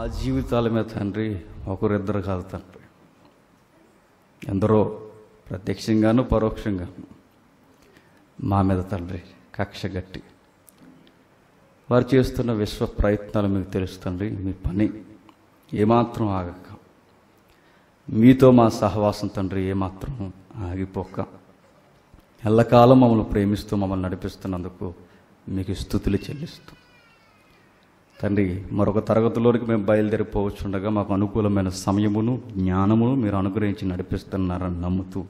జీవితాల మీద తండ్రి ఒకరిద్దరు కాదు తండ్రి ఎందరో ప్రత్యక్షంగాను పరోక్షంగాను మా మీద తండ్రి కక్ష గట్టి వారు చేస్తున్న విశ్వ ప్రయత్నాలు మీకు తెలుస్తుంది మీ పని ఏమాత్రం ఆగక మీతో మా సహవాసం తండ్రి ఏమాత్రం ఆగిపోక ఎల్లకాలం మమ్మల్ని ప్రేమిస్తూ మమ్మల్ని నడిపిస్తున్నందుకు మీకు స్థుతులు చెల్లిస్తూ తండ్రి మరొక తరగతిలోనికి మేము బయలుదేరిపోవచ్చుండగా మాకు అనుకూలమైన సమయమును జ్ఞానమును మీరు అనుగ్రహించి నడిపిస్తున్నారని నమ్ముతూ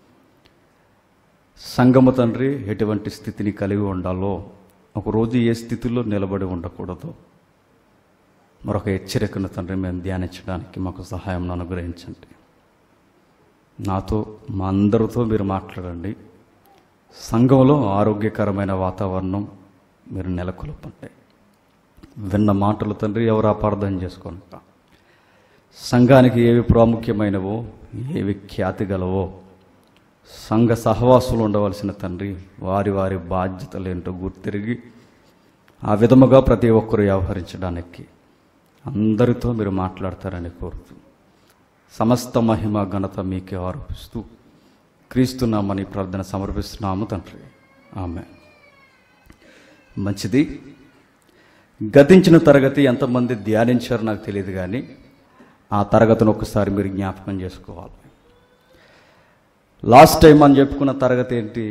సంగము తండ్రి ఎటువంటి స్థితిని కలిగి ఉండాలో ఒకరోజు ఏ స్థితిలో నిలబడి ఉండకూడదు మరొక హెచ్చరికను తండ్రి మేము ధ్యానించడానికి మాకు సహాయం అనుగ్రహించండి నాతో మా అందరితో మీరు మాట్లాడండి సంఘంలో ఆరోగ్యకరమైన వాతావరణం మీరు నెలకొల్పండి విన్న మాటలు తండ్రి ఎవరు అపార్థం చేసుకోండి సంఘానికి ఏవి ప్రాముఖ్యమైనవో ఏవి ఖ్యాతి గలవో సంఘ సహవాసులు ఉండవలసిన తండ్రి వారి వారి బాధ్యతలు ఏంటో గుర్తిరిగి ఆ విధముగా ప్రతి ఒక్కరు వ్యవహరించడానికి అందరితో మీరు మాట్లాడతారని కోరుతూ సమస్త మహిమ ఘనత మీకే ఆరోపిస్తూ క్రీస్తున్నామని ప్రార్థన సమర్పిస్తున్నాము తండ్రి ఆమె మంచిది గతించిన తరగతి ఎంతమంది ధ్యానించారో నాకు తెలియదు కానీ ఆ తరగతిని ఒకసారి మీరు జ్ఞాపకం చేసుకోవాలి లాస్ట్ టైం మనం చెప్పుకున్న తరగతి ఏంటి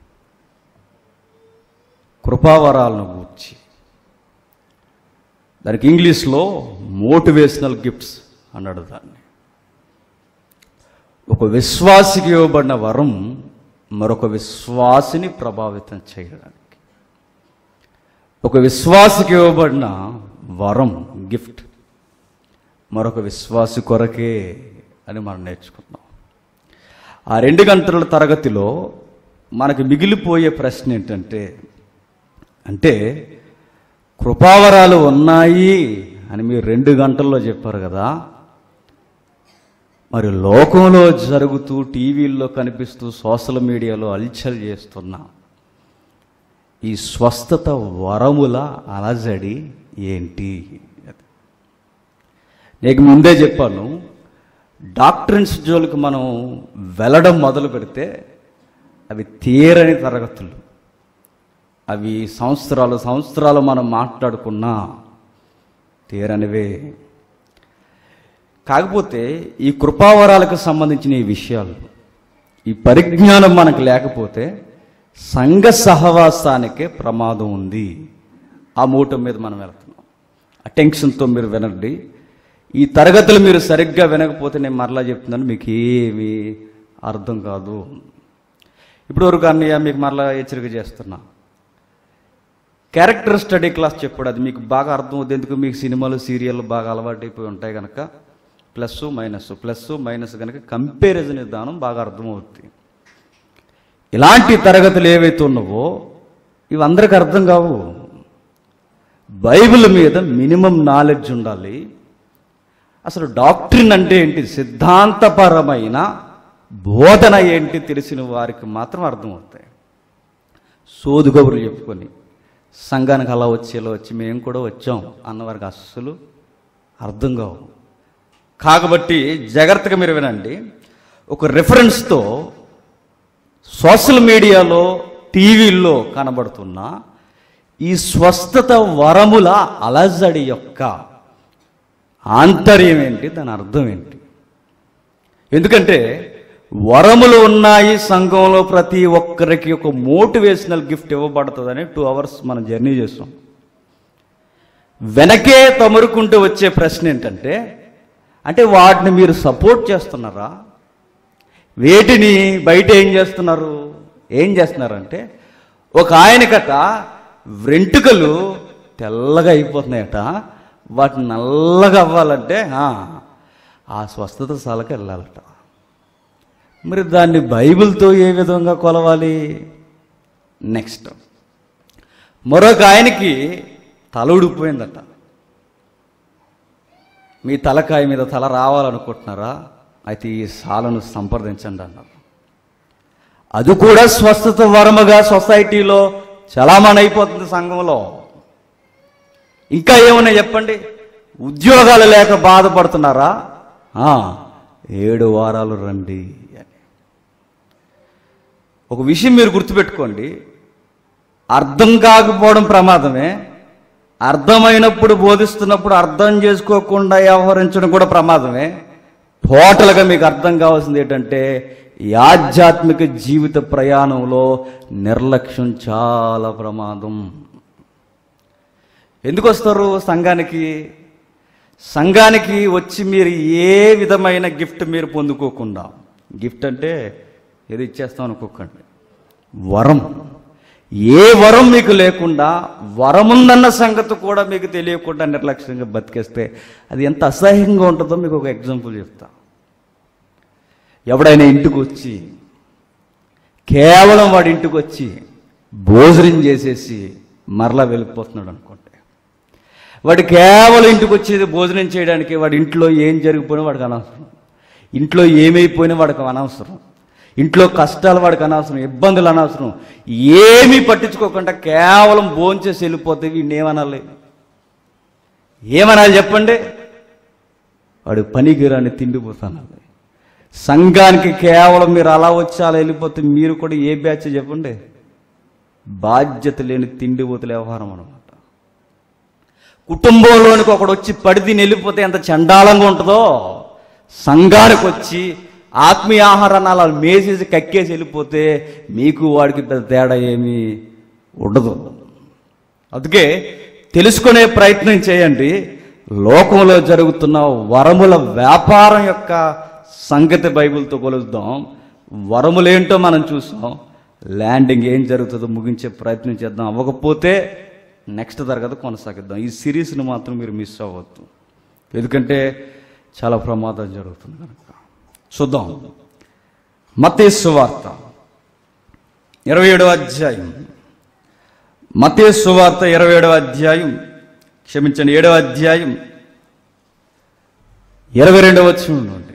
కృపావరాలను గూర్చి దానికి ఇంగ్లీష్లో మోటివేషనల్ గిఫ్ట్స్ అన్నాడు దాన్ని ఒక విశ్వాసికి ఇవ్వబడిన వరం మరొక విశ్వాసిని ప్రభావితం చేయడానికి ఒక విశ్వాసికి ఇవ్వబడిన వరం గిఫ్ట్ మరొక విశ్వాసి కొరకే అని మనం నేర్చుకున్నాం ఆ రెండు గంటల తరగతిలో మనకి మిగిలిపోయే ప్రశ్న ఏంటంటే అంటే కృపావరాలు ఉన్నాయి అని మీరు రెండు గంటల్లో చెప్పారు కదా మరి లోకంలో జరుగుతూ టీవీల్లో కనిపిస్తూ సోషల్ మీడియాలో అల్చల్ చేస్తున్న ఈ స్వస్థత వరముల అలజడి ఏంటి నీకు ముందే చెప్పాను డాక్టర్స్ జోలికి మనం వెళ్ళడం మొదలు పెడితే అవి తీరని తరగతులు అవి సంవత్సరాలు సంవత్సరాలు మనం మాట్లాడుకున్నా తీరనివే కాకపోతే ఈ కృపావరాలకు సంబంధించిన ఈ విషయాలు ఈ పరిజ్ఞానం మనకు లేకపోతే సంఘ సహవాసానికే ప్రమాదం ఉంది ఆ మూట మీద మనం వెళ్తున్నాం అటెన్షన్తో మీరు వినండి ఈ తరగతులు మీరు సరిగ్గా వినకపోతే నేను మరలా చెప్తున్నాను మీకు ఏమి అర్థం కాదు ఇప్పుడు వరకు అన్నయ్య మీకు మరలా హెచ్చరిక చేస్తున్నా క్యారెక్టర్ స్టడీ క్లాస్ చెప్పాడు అది మీకు బాగా అర్థం అవుతుంది ఎందుకు మీకు సినిమాలు సీరియల్ బాగా అలవాటైపోయి ఉంటాయి కనుక ప్లస్ మైనస్ ప్లస్ మైనస్ కనుక కంపారిజన్ విధానం బాగా అర్థమవుతుంది ఇలాంటి తరగతులు ఏవైతే ఉన్నావో ఇవి అందరికి అర్థం కావు బైబిల్ మీద మినిమం నాలెడ్జ్ ఉండాలి అసలు డాక్ట్రిన్ అంటే ఏంటి సిద్ధాంతపరమైన బోధన ఏంటి తెలిసిన వారికి మాత్రం అర్థమవుతాయి సోదు కబుర్లు చెప్పుకొని సంఘానికి అలా వచ్చి ఇలా వచ్చి మేము కూడా వచ్చాం అన్నవారికి అస్సలు అర్థం కావు కాబట్టి జాగ్రత్తగా మీరు వినండి ఒక రెఫరెన్స్తో సోషల్ మీడియాలో టీవీల్లో కనబడుతున్న ఈ స్వస్థత వరముల అలజడి యొక్క ఆంతర్యం ఏంటి దాని అర్థం ఏంటి ఎందుకంటే వరములు ఉన్నాయి సంఘంలో ప్రతి ఒక్కరికి ఒక మోటివేషనల్ గిఫ్ట్ ఇవ్వబడుతుందని టూ అవర్స్ మనం జర్నీ చేస్తాం వెనకే తమరుకుంటూ వచ్చే ప్రశ్న ఏంటంటే అంటే వాటిని మీరు సపోర్ట్ చేస్తున్నారా వేటిని బయట ఏం చేస్తున్నారు ఏం చేస్తున్నారంటే ఒక ఆయనకట వెంట్రుకలు తెల్లగా అయిపోతున్నాయట వాటిని నల్లగా అవ్వాలంటే ఆ, ఆ స్వస్థత శాలకు వెళ్ళాలట మరి దాన్ని బైబిల్తో ఏ విధంగా కొలవాలి నెక్స్ట్ మరొక ఆయనకి తల ఊడిపోయిందట మీ తలకాయ మీద తల రావాలనుకుంటున్నారా అయితే ఈ సాలను సంప్రదించండి అన్నారు అది కూడా స్వస్థత వరముగా సొసైటీలో చలామణి అయిపోతుంది సంఘంలో ఇంకా ఏమన్నా చెప్పండి ఉద్యోగాలు లేక బాధపడుతున్నారా ఆ, ఏడు వారాలు రండి అని ఒక విషయం మీరు గుర్తుపెట్టుకోండి అర్థం కాకపోవడం ప్రమాదమే అర్థమైనప్పుడు బోధిస్తున్నప్పుడు అర్థం చేసుకోకుండా వ్యవహరించడం కూడా ప్రమాదమే టోటల్గా మీకు అర్థం కావాల్సింది ఏంటంటే ఈ ఆధ్యాత్మిక జీవిత ప్రయాణంలో నిర్లక్ష్యం చాలా ప్రమాదం ఎందుకు వస్తారు సంఘానికి సంఘానికి వచ్చి మీరు ఏ విధమైన గిఫ్ట్ మీరు పొందుకోకుండా గిఫ్ట్ అంటే ఏది ఇచ్చేస్తాం అనుకోకండి వరం ఏ వరం మీకు లేకుండా వరముందన్న సంగతి కూడా మీకు తెలియకుండా నిర్లక్ష్యంగా బతికేస్తే అది ఎంత అసహ్యంగా ఉంటుందో మీకు ఒక ఎగ్జాంపుల్ చెప్తా ఎవడైనా ఇంటికి వచ్చి కేవలం వాడి ఇంటికి వచ్చి భోజనం చేసేసి మరలా వెళ్ళిపోతున్నాడు అనుకోండి వాడు కేవలం ఇంటికి వచ్చేది భోజనం చేయడానికి వాడి ఇంట్లో ఏం జరిగిపోయినా వాడికి అనవసరం ఇంట్లో ఏమైపోయినా వాడికి అనవసరం ఇంట్లో కష్టాలు వాడికి అనవసరం ఇబ్బందులు అనవసరం ఏమీ పట్టించుకోకుండా కేవలం భోంచేసి వెళ్ళిపోతే వీడిని ఏమనాలి ఏమనాలి చెప్పండి వాడు పనికిరాని తిండిపోతాను సంఘానికి కేవలం మీరు అలా వచ్చి అలా వెళ్ళిపోతే మీరు కూడా ఏ బ్యాచ్ చెప్పండి బాధ్యత లేని తిండిపోతుల వ్యవహారం అనమాట కుటుంబంలోనికి ఒకడు వచ్చి పడిది వెళ్ళిపోతే ఎంత చండాలంగా ఉంటుందో సంఘానికి వచ్చి ఆత్మీయ ఆహారాన్ని అలా మేసేసి కక్కేసి వెళ్ళిపోతే మీకు వాడికి పెద్ద తేడా ఏమీ ఉండదు అందుకే తెలుసుకునే ప్రయత్నం చేయండి లోకంలో జరుగుతున్న వరముల వ్యాపారం యొక్క సంగతి బైబిల్తో కొలుద్దాం వరములేంటో మనం చూసాం ల్యాండింగ్ ఏం జరుగుతుందో ముగించే ప్రయత్నం చేద్దాం అవ్వకపోతే నెక్స్ట్ తరగతి కొనసాగిద్దాం ఈ సిరీస్ని మాత్రం మీరు మిస్ అవ్వద్దు ఎందుకంటే చాలా ప్రమాదం జరుగుతుంది కనుక చూద్దాం మతేసు వార్త ఇరవై ఏడవ అధ్యాయం మతేసు వార్త ఇరవై ఏడవ అధ్యాయం క్షమించండి ఏడవ అధ్యాయం ఇరవై రెండవ వచ్చిన నుండి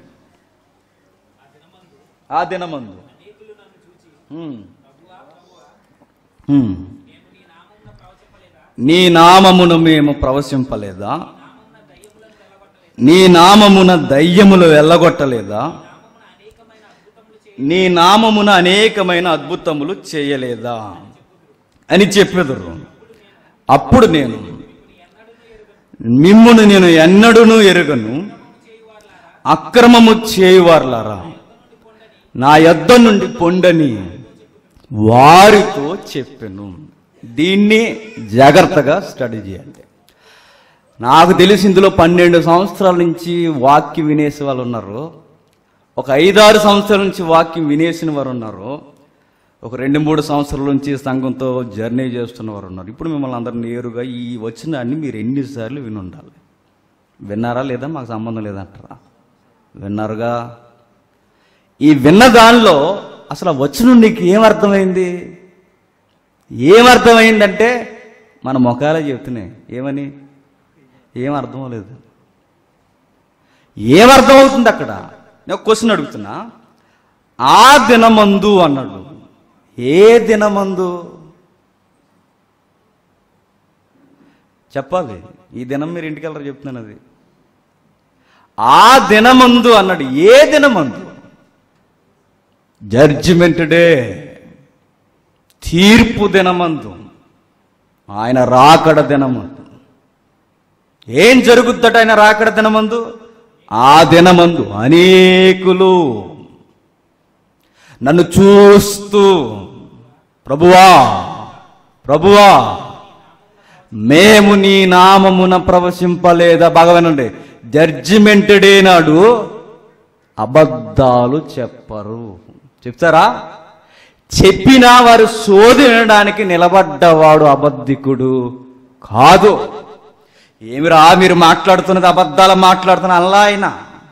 ఆ దినమందు ఉమ్. ఉమ్. నీ నామమును మేము ప్రవశింపలేదా నీ నామమున దయ్యములు వెళ్ళగొట్టలేదా నీ నామమున అనేకమైన అద్భుతములు చేయలేదా అని చెప్పెదరు అప్పుడు నేను మిమ్మును నేను ఎన్నడూను ఎరుగను అక్రమము చేయువార్లారా నా యొద్ద నుండి పొండని వారితో చెప్పెను దీన్ని జాగ్రత్తగా స్టడీ చేయండి నాకు తెలిసి ఇందులో పన్నెండు సంవత్సరాల నుంచి వాక్యం వినేసి వాళ్ళు ఉన్నారు ఒక ఐదారు సంవత్సరాల నుంచి వాక్యం వినేసిన వారు ఉన్నారు ఒక రెండు మూడు సంవత్సరాల నుంచి సంఘంతో జర్నీ చేస్తున్న వారు ఉన్నారు ఇప్పుడు మిమ్మల్ని అందరు నేరుగా ఈ వచ్చినాన్ని మీరు ఎన్నిసార్లు విని ఉండాలి విన్నారా లేదా మాకు సంబంధం లేదంటారా విన్నారుగా ఈ విన్న దానిలో అసలు ఆ వచనం నీకు ఏమర్థమైంది ఏమర్థమైందంటే మన ముఖాలే చెప్తున్నాయి ఏమని ఏం అర్థం లేదు ఏమర్థం అవుతుంది అక్కడ నేను క్వశ్చన్ అడుగుతున్నా ఆ దినమందు అన్నాడు ఏ దినమందు చెప్పాలి ఈ దినం మీరు ఇంటికి వెళ్ళరు చెప్తున్నాను అది ఆ దినమందు అన్నాడు ఏ దినమందు జడ్జిమెంట్ డే తీర్పు దినమందు ఆయన రాకడ దినమందు ఏం జరుగుద్దట ఆయన రాకడ దినమందు ఆ దినమందు అనేకులు నన్ను చూస్తూ ప్రభువా ప్రభువా మేము నీ నామమున ప్రవశింపలేదా భగవనండి జడ్జిమెంట్ డే నాడు అబద్ధాలు చెప్పరు చెప్తారా చెప్పినా వారు సోది వినడానికి నిలబడ్డవాడు అబద్ధికుడు కాదు ఏమిరా మీరు మాట్లాడుతున్నది అబద్ధాలు మాట్లాడుతున్న అల్లా ఆయన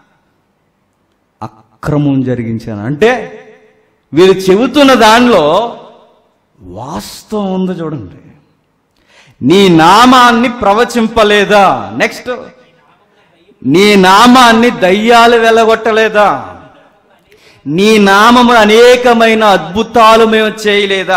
అక్రమం జరిగించాను అంటే వీరు చెబుతున్న దానిలో వాస్తవం ఉంది చూడండి నీ నామాన్ని ప్రవచింపలేదా నెక్స్ట్ నీ నామాన్ని దయ్యాలు వెళ్ళగొట్టలేదా నీ నామము అనేకమైన అద్భుతాలు మేము చేయలేదా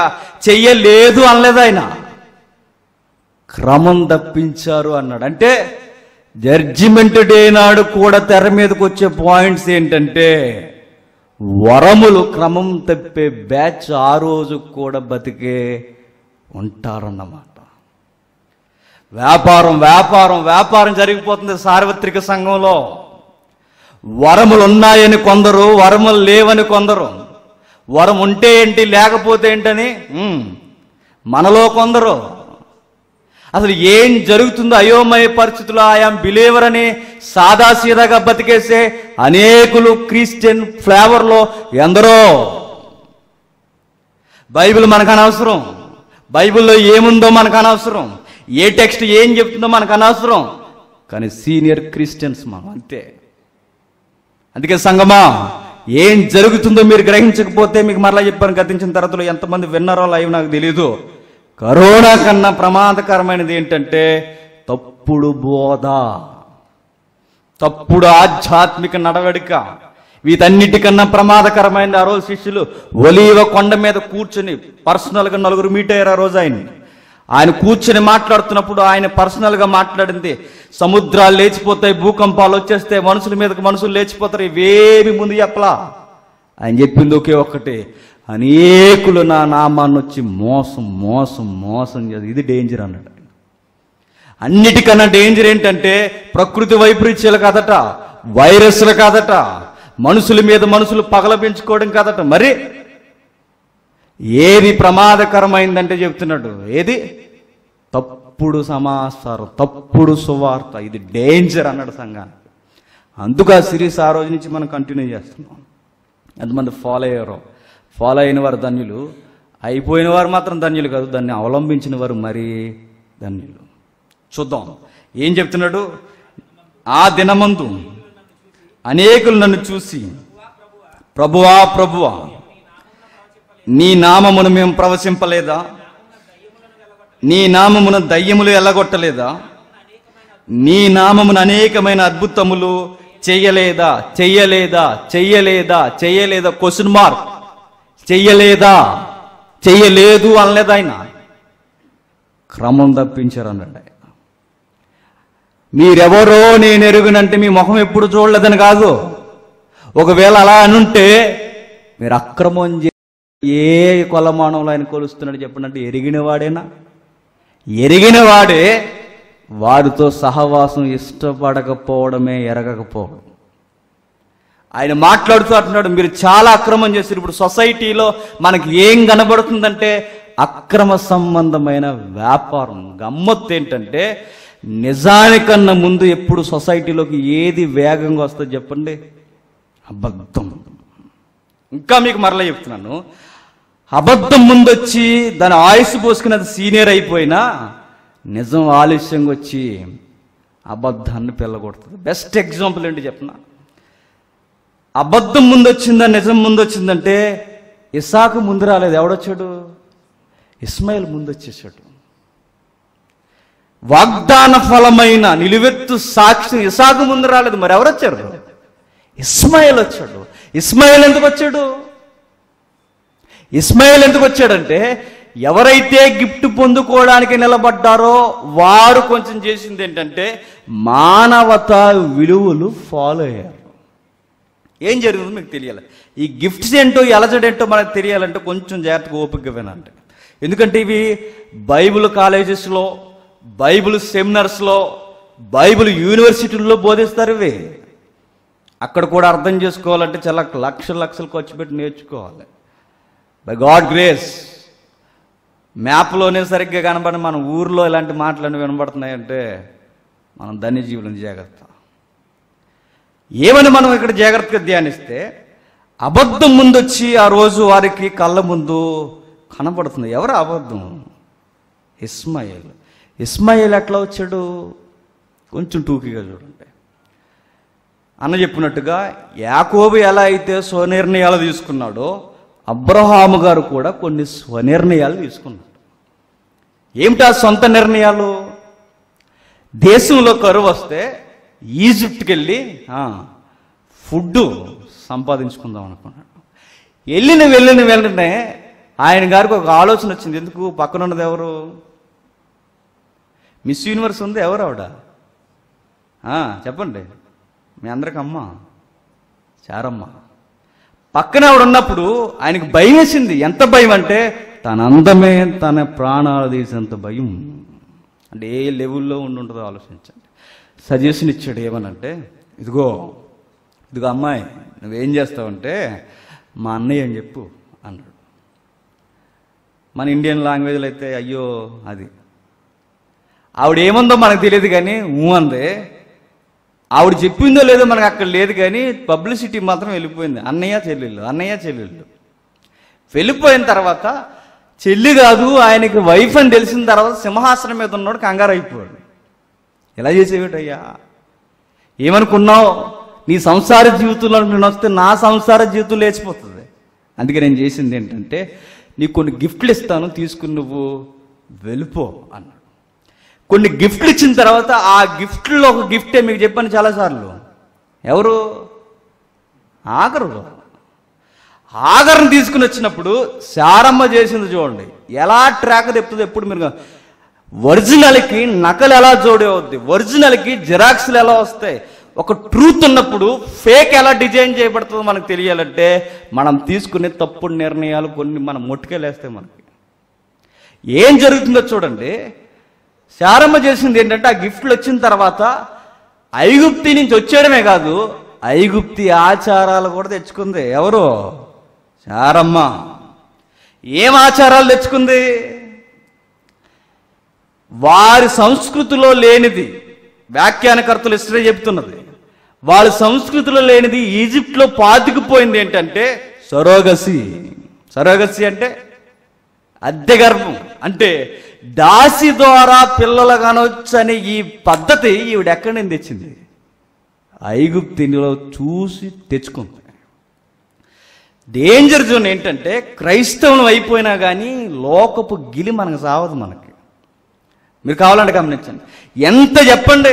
చెయ్యలేదు అనలేదు ఆయన క్రమం తప్పించారు అన్నాడు అంటే జడ్జిమెంట్ డే నాడు కూడా తెర మీదకి వచ్చే పాయింట్స్ ఏంటంటే వరములు క్రమం తప్పే బ్యాచ్ ఆ రోజు కూడా బతికే ఉంటారన్నమాట వ్యాపారం వ్యాపారం వ్యాపారం జరిగిపోతుంది సార్వత్రిక సంఘంలో వరములు ఉన్నాయని కొందరు వరములు లేవని కొందరు వరం ఉంటే ఏంటి లేకపోతే ఏంటని ఉమ్, మనలో కొందరు అసలు ఏం జరుగుతుందో అయోమయ పరిస్థితుల్లో ఐఆమ్ బిలీవర్ అని సాదాసీదాగా బతికేసే అనేకులు క్రిస్టియన్ ఫ్లేవర్లో ఎందరో బైబిల్ మనకు అనవసరం బైబిల్లో ఏముందో మనకు అనవసరం ఏ టెక్స్ట్ ఏం చెప్తుందో మనకు అనవసరం కానీ సీనియర్ క్రిస్టియన్స్ మనం అంతే అందుకే సంగమా ఏం జరుగుతుందో మీరు గ్రహించకపోతే మీకు మరలా చెప్పాను గతించిన తరగతిలో ఎంతమంది విన్నారో లైవ్ నాకు తెలియదు కరోనా కన్నా ప్రమాదకరమైనది ఏంటంటే తప్పుడు బోధ తప్పుడు ఆధ్యాత్మిక నడవడిక వీటన్నిటికన్నా ప్రమాదకరమైనది ఆ రోజు శిష్యులు ఒలీవ కొండ మీద కూర్చుని పర్సనల్గా నలుగురు మీట్ అయ్యారు ఆ రోజు ఆయన ఆయన కూర్చుని మాట్లాడుతున్నప్పుడు ఆయన పర్సనల్గా మాట్లాడింది సముద్రాలు లేచిపోతాయి భూకంపాలు వచ్చేస్తే మనుషుల మీదకి మనుషులు లేచిపోతారు ఇవేమి ముందు చెప్పలా ఆయన చెప్పింది ఒకే ఒక్కటి అనేకులు నా నామాన్ని వచ్చి మోసం మోసం మోసం చేసి ఇది డేంజర్ అన్నాడు ఆయన. అన్నిటికన్నా డేంజర్ ఏంటంటే ప్రకృతి వైపరీత్యాలు కాదట వైరస్లు కాదట మనుషుల మీద మనుషులు పగల పెంచుకోవడం కాదట మరి ఏది ప్రమాదకరమైందంటే చెప్తున్నాడు ఏది తప్పుడు సమాచారం తప్పుడు సువార్త ఇది డేంజర్ అన్నాడు సంఘానికి అందుకు ఆ సిరీస్ ఆ రోజు నుంచి మనం కంటిన్యూ చేస్తున్నాం ఎంతమంది ఫాలో అయ్యారో ఫాలో అయిన వారు ధన్యులు అయిపోయిన వారు మాత్రం ధన్యులు కాదు దాన్ని అవలంబించిన వారు మరీ ధన్యులు చూద్దాం ఏం చెప్తున్నాడు ఆ దినమందు అనేకులు నన్ను చూసి ప్రభువా ప్రభువా నీ నామమును మేము ప్రవశింపలేదా నీ నామమున దయ్యములు ఎల్లగొట్టలేదా నీ నామమున అనేకమైన అద్భుతములు చెయ్యలేదా చెయ్యలేదా చెయ్యలేదా చెయ్యలేదా క్వశ్చన్ మార్క్ చెయ్యలేదా చెయ్యలేదు అనలేదు ఆయన క్రమం తప్పించారు అన్నాడు ఆయన మీరెవరో నేను ఎరుగునంటే మీ ముఖం ఎప్పుడు చూడలేదని కాదు ఒకవేళ అలా అనుంటే మీరు అక్రమం చే ఏ కొలమానంలో ఆయన కొలుస్తున్నాడు చెప్పండి ఎరిగిన వాడేనా ఎరిగిన వాడే వారితో సహవాసం ఇష్టపడకపోవడమే ఎరగకపోవడం ఆయన మాట్లాడుతూ అంటున్నాడు మీరు చాలా అక్రమం చేశారు ఇప్పుడు సొసైటీలో మనకి ఏం కనబడుతుందంటే అక్రమ సంబంధమైన వ్యాపారం గమ్మత్తు ఏంటంటే నిజానికన్నా ముందు ఎప్పుడు సొసైటీలోకి ఏది వేగంగా వస్తుందో చెప్పండి అబద్ధం ఇంకా మీకు మరలా చెప్తున్నాను అబద్ధం ముందొచ్చి దాని ఆయుష్ పోసుకుని అది సీనియర్ అయిపోయినా నిజం ఆలస్యంగా వచ్చి అబద్ధాన్ని పిల్లగొడుతుంది బెస్ట్ ఎగ్జాంపుల్ ఏంటి చెప్పనా అబద్ధం ముందు వచ్చిందా నిజం ముందు వచ్చిందంటే ఇసాకు ముందు రాలేదు ఎవడొచ్చాడు ఇస్మాయిల్ ముందు వచ్చేసాడు వాగ్దాన ఫలమైన నిలువెత్తు సాక్షి ఇసాకు ముందు రాలేదు మరి ఎవరు వచ్చారు ఇస్మాయిల్ వచ్చాడు ఇస్మాయిల్ ఎందుకు వచ్చాడు ఇస్మాయిల్ ఎందుకు వచ్చాడంటే ఎవరైతే గిఫ్ట్ పొందుకోవడానికి నిలబడ్డారో వారు కొంచెం చేసింది ఏంటంటే మానవతా విలువలు ఫాలో అయ్యారు ఏం జరిగిందో మీకు తెలియాలి ఈ గిఫ్ట్స్ ఏంటో ఎలజడేంటో మనకు తెలియాలంటే కొంచెం జాగ్రత్తగా ఓపికగా వినండి ఎందుకంటే ఇవి బైబిల్ కాలేజెస్లో బైబిల్ సెమినార్స్లో బైబిల్ యూనివర్సిటీల్లో బోధిస్తారు ఇవి అక్కడ కూడా అర్థం చేసుకోవాలంటే చాలా లక్షల లక్షలు ఖర్చు పెట్టి నేర్చుకోవాలి బై గాడ్ గ్రేస్ మ్యాప్లోనే సరిగ్గా కనబడి మన ఊర్లో ఇలాంటి మాటలన్నీ వినబడుతున్నాయంటే మనం ధన్యజీవులను జాగ్రత్త ఏమని మనం ఇక్కడ జాగ్రత్తగా ధ్యానిస్తే అబద్ధం ముందొచ్చి ఆ రోజు వారికి కళ్ళ ముందు కనబడుతుంది ఎవరు అబద్ధం ఇస్మాయిల్ ఇస్మాయిల్ ఎట్లా వచ్చాడు కొంచెం టూకీగా చూడండి అన్న చెప్పినట్టుగా యాకోబు ఎలా అయితే స్వనిర్ణయాలు తీసుకున్నాడో అబ్రహాము గారు కూడా కొన్ని స్వనిర్ణయాలు తీసుకున్నాడు ఏమిటా సొంత నిర్ణయాలు దేశంలో కరువు వస్తే ఈజిప్ట్కి వెళ్ళి ఆ, ఫుడ్ సంపాదించుకుందాం అనుకున్నాడు వెళ్ళిన వెళ్ళిన వెంటనే ఆయన గారికి ఒక ఆలోచన వచ్చింది ఎందుకు పక్కన ఉన్నది ఎవరు మిస్ యూనివర్స్ ఉంది ఎవరు ఆవిడ ఆ, చెప్పండి మీ అందరికి అమ్మ చారమ్మ పక్కన ఆవిడ ఉన్నప్పుడు ఆయనకు భయం వేసింది ఎంత భయం అంటే తన అందమే తన ప్రాణాలు తీసేంత భయం అంటే ఏ లెవెల్లో ఉండి ఉంటుందో ఆలోచించండి సజెషన్ ఇచ్చాడు ఏమనంటే ఇదిగో ఇదిగో అమ్మాయి నువ్వేం చేస్తావంటే మా అన్నయ్య అని చెప్పు అన్నాడు మన ఇండియన్ లాంగ్వేజ్లో అయితే అయ్యో అది ఆవిడ ఏముందో మనకు తెలియదు కానీ ఊ అందే ఆవిడ చెప్పిందో లేదో మనకు అక్కడ లేదు కానీ పబ్లిసిటీ మాత్రం వెళ్ళిపోయింది అన్నయ్య చెల్లెళ్ళు అన్నయ్య చెల్లెళ్ళు వెళ్ళిపోయిన తర్వాత చెల్లి కాదు ఆయనకి వైఫ్ అని తెలిసిన తర్వాత సింహాసనం మీద ఉన్నాడు కంగారు అయిపోయాడు ఎలా చేసేవిటయ్యా ఏమనుకున్నావు నీ సంసార జీవితంలో నేను వస్తే నా సంసార జీవితం లేచిపోతుంది అందుకే నేను చేసింది ఏంటంటే నీకు కొన్ని గిఫ్ట్లు ఇస్తాను తీసుకుని నువ్వు వెళ్ళిపో అన్నాడు కొన్ని గిఫ్ట్లు ఇచ్చిన తర్వాత ఆ గిఫ్ట్లో ఒక గిఫ్టే మీకు చెప్పాను చాలాసార్లు ఎవరు ఆగరు ఆగర్ని తీసుకుని వచ్చినప్పుడు శారమ్మ చేసింది చూడండి ఎలా ట్రాక్ తెప్పుతుంది ఎప్పుడు మీరు ఒరిజినల్కి నకలు ఎలా జోడి అవుద్ది ఒరిజినల్కి జిరాక్స్లు ఎలా వస్తాయి ఒక ట్రూత్ ఉన్నప్పుడు ఫేక్ ఎలా డిజైన్ చేయబడుతుందో మనకు తెలియాలంటే మనం తీసుకునే తప్పుడు నిర్ణయాలు కొన్ని మనం ముట్టుకెళ్ళేస్తాయి మనకి ఏం జరుగుతుందో చూడండి శారమ్మ చేసింది ఏంటంటే ఆ గిఫ్ట్లు వచ్చిన తర్వాత ఐగుప్తి నుంచి వచ్చేయడమే కాదు ఐగుప్తి ఆచారాలు కూడా తెచ్చుకుంది ఎవరు శారమ్మ ఏం ఆచారాలు తెచ్చుకుంది వారి సంస్కృతిలో లేనిది వ్యాఖ్యానకర్తలు ఇస్రే చెప్తున్నది వాళ్ళ సంస్కృతిలో లేనిది ఈజిప్ట్లో పాతుకుపోయింది ఏంటంటే సరోగసి సరోగసి అంటే అద్దె గర్భం అంటే దాసి ద్వారా పిల్లలు కనొచ్చని ఈ పద్ధతి ఈవిడ ఎక్కడి నుంచి తెచ్చింది ఐగుప్తినిలో చూసి తెచ్చుకుంది డేంజర్ జోన్ ఏంటంటే క్రైస్తవం అయిపోయినా కానీ లోకపు గిలి మనకు సావదు మనకి మీరు కావాలంటే గమనించండి ఎంత చెప్పండి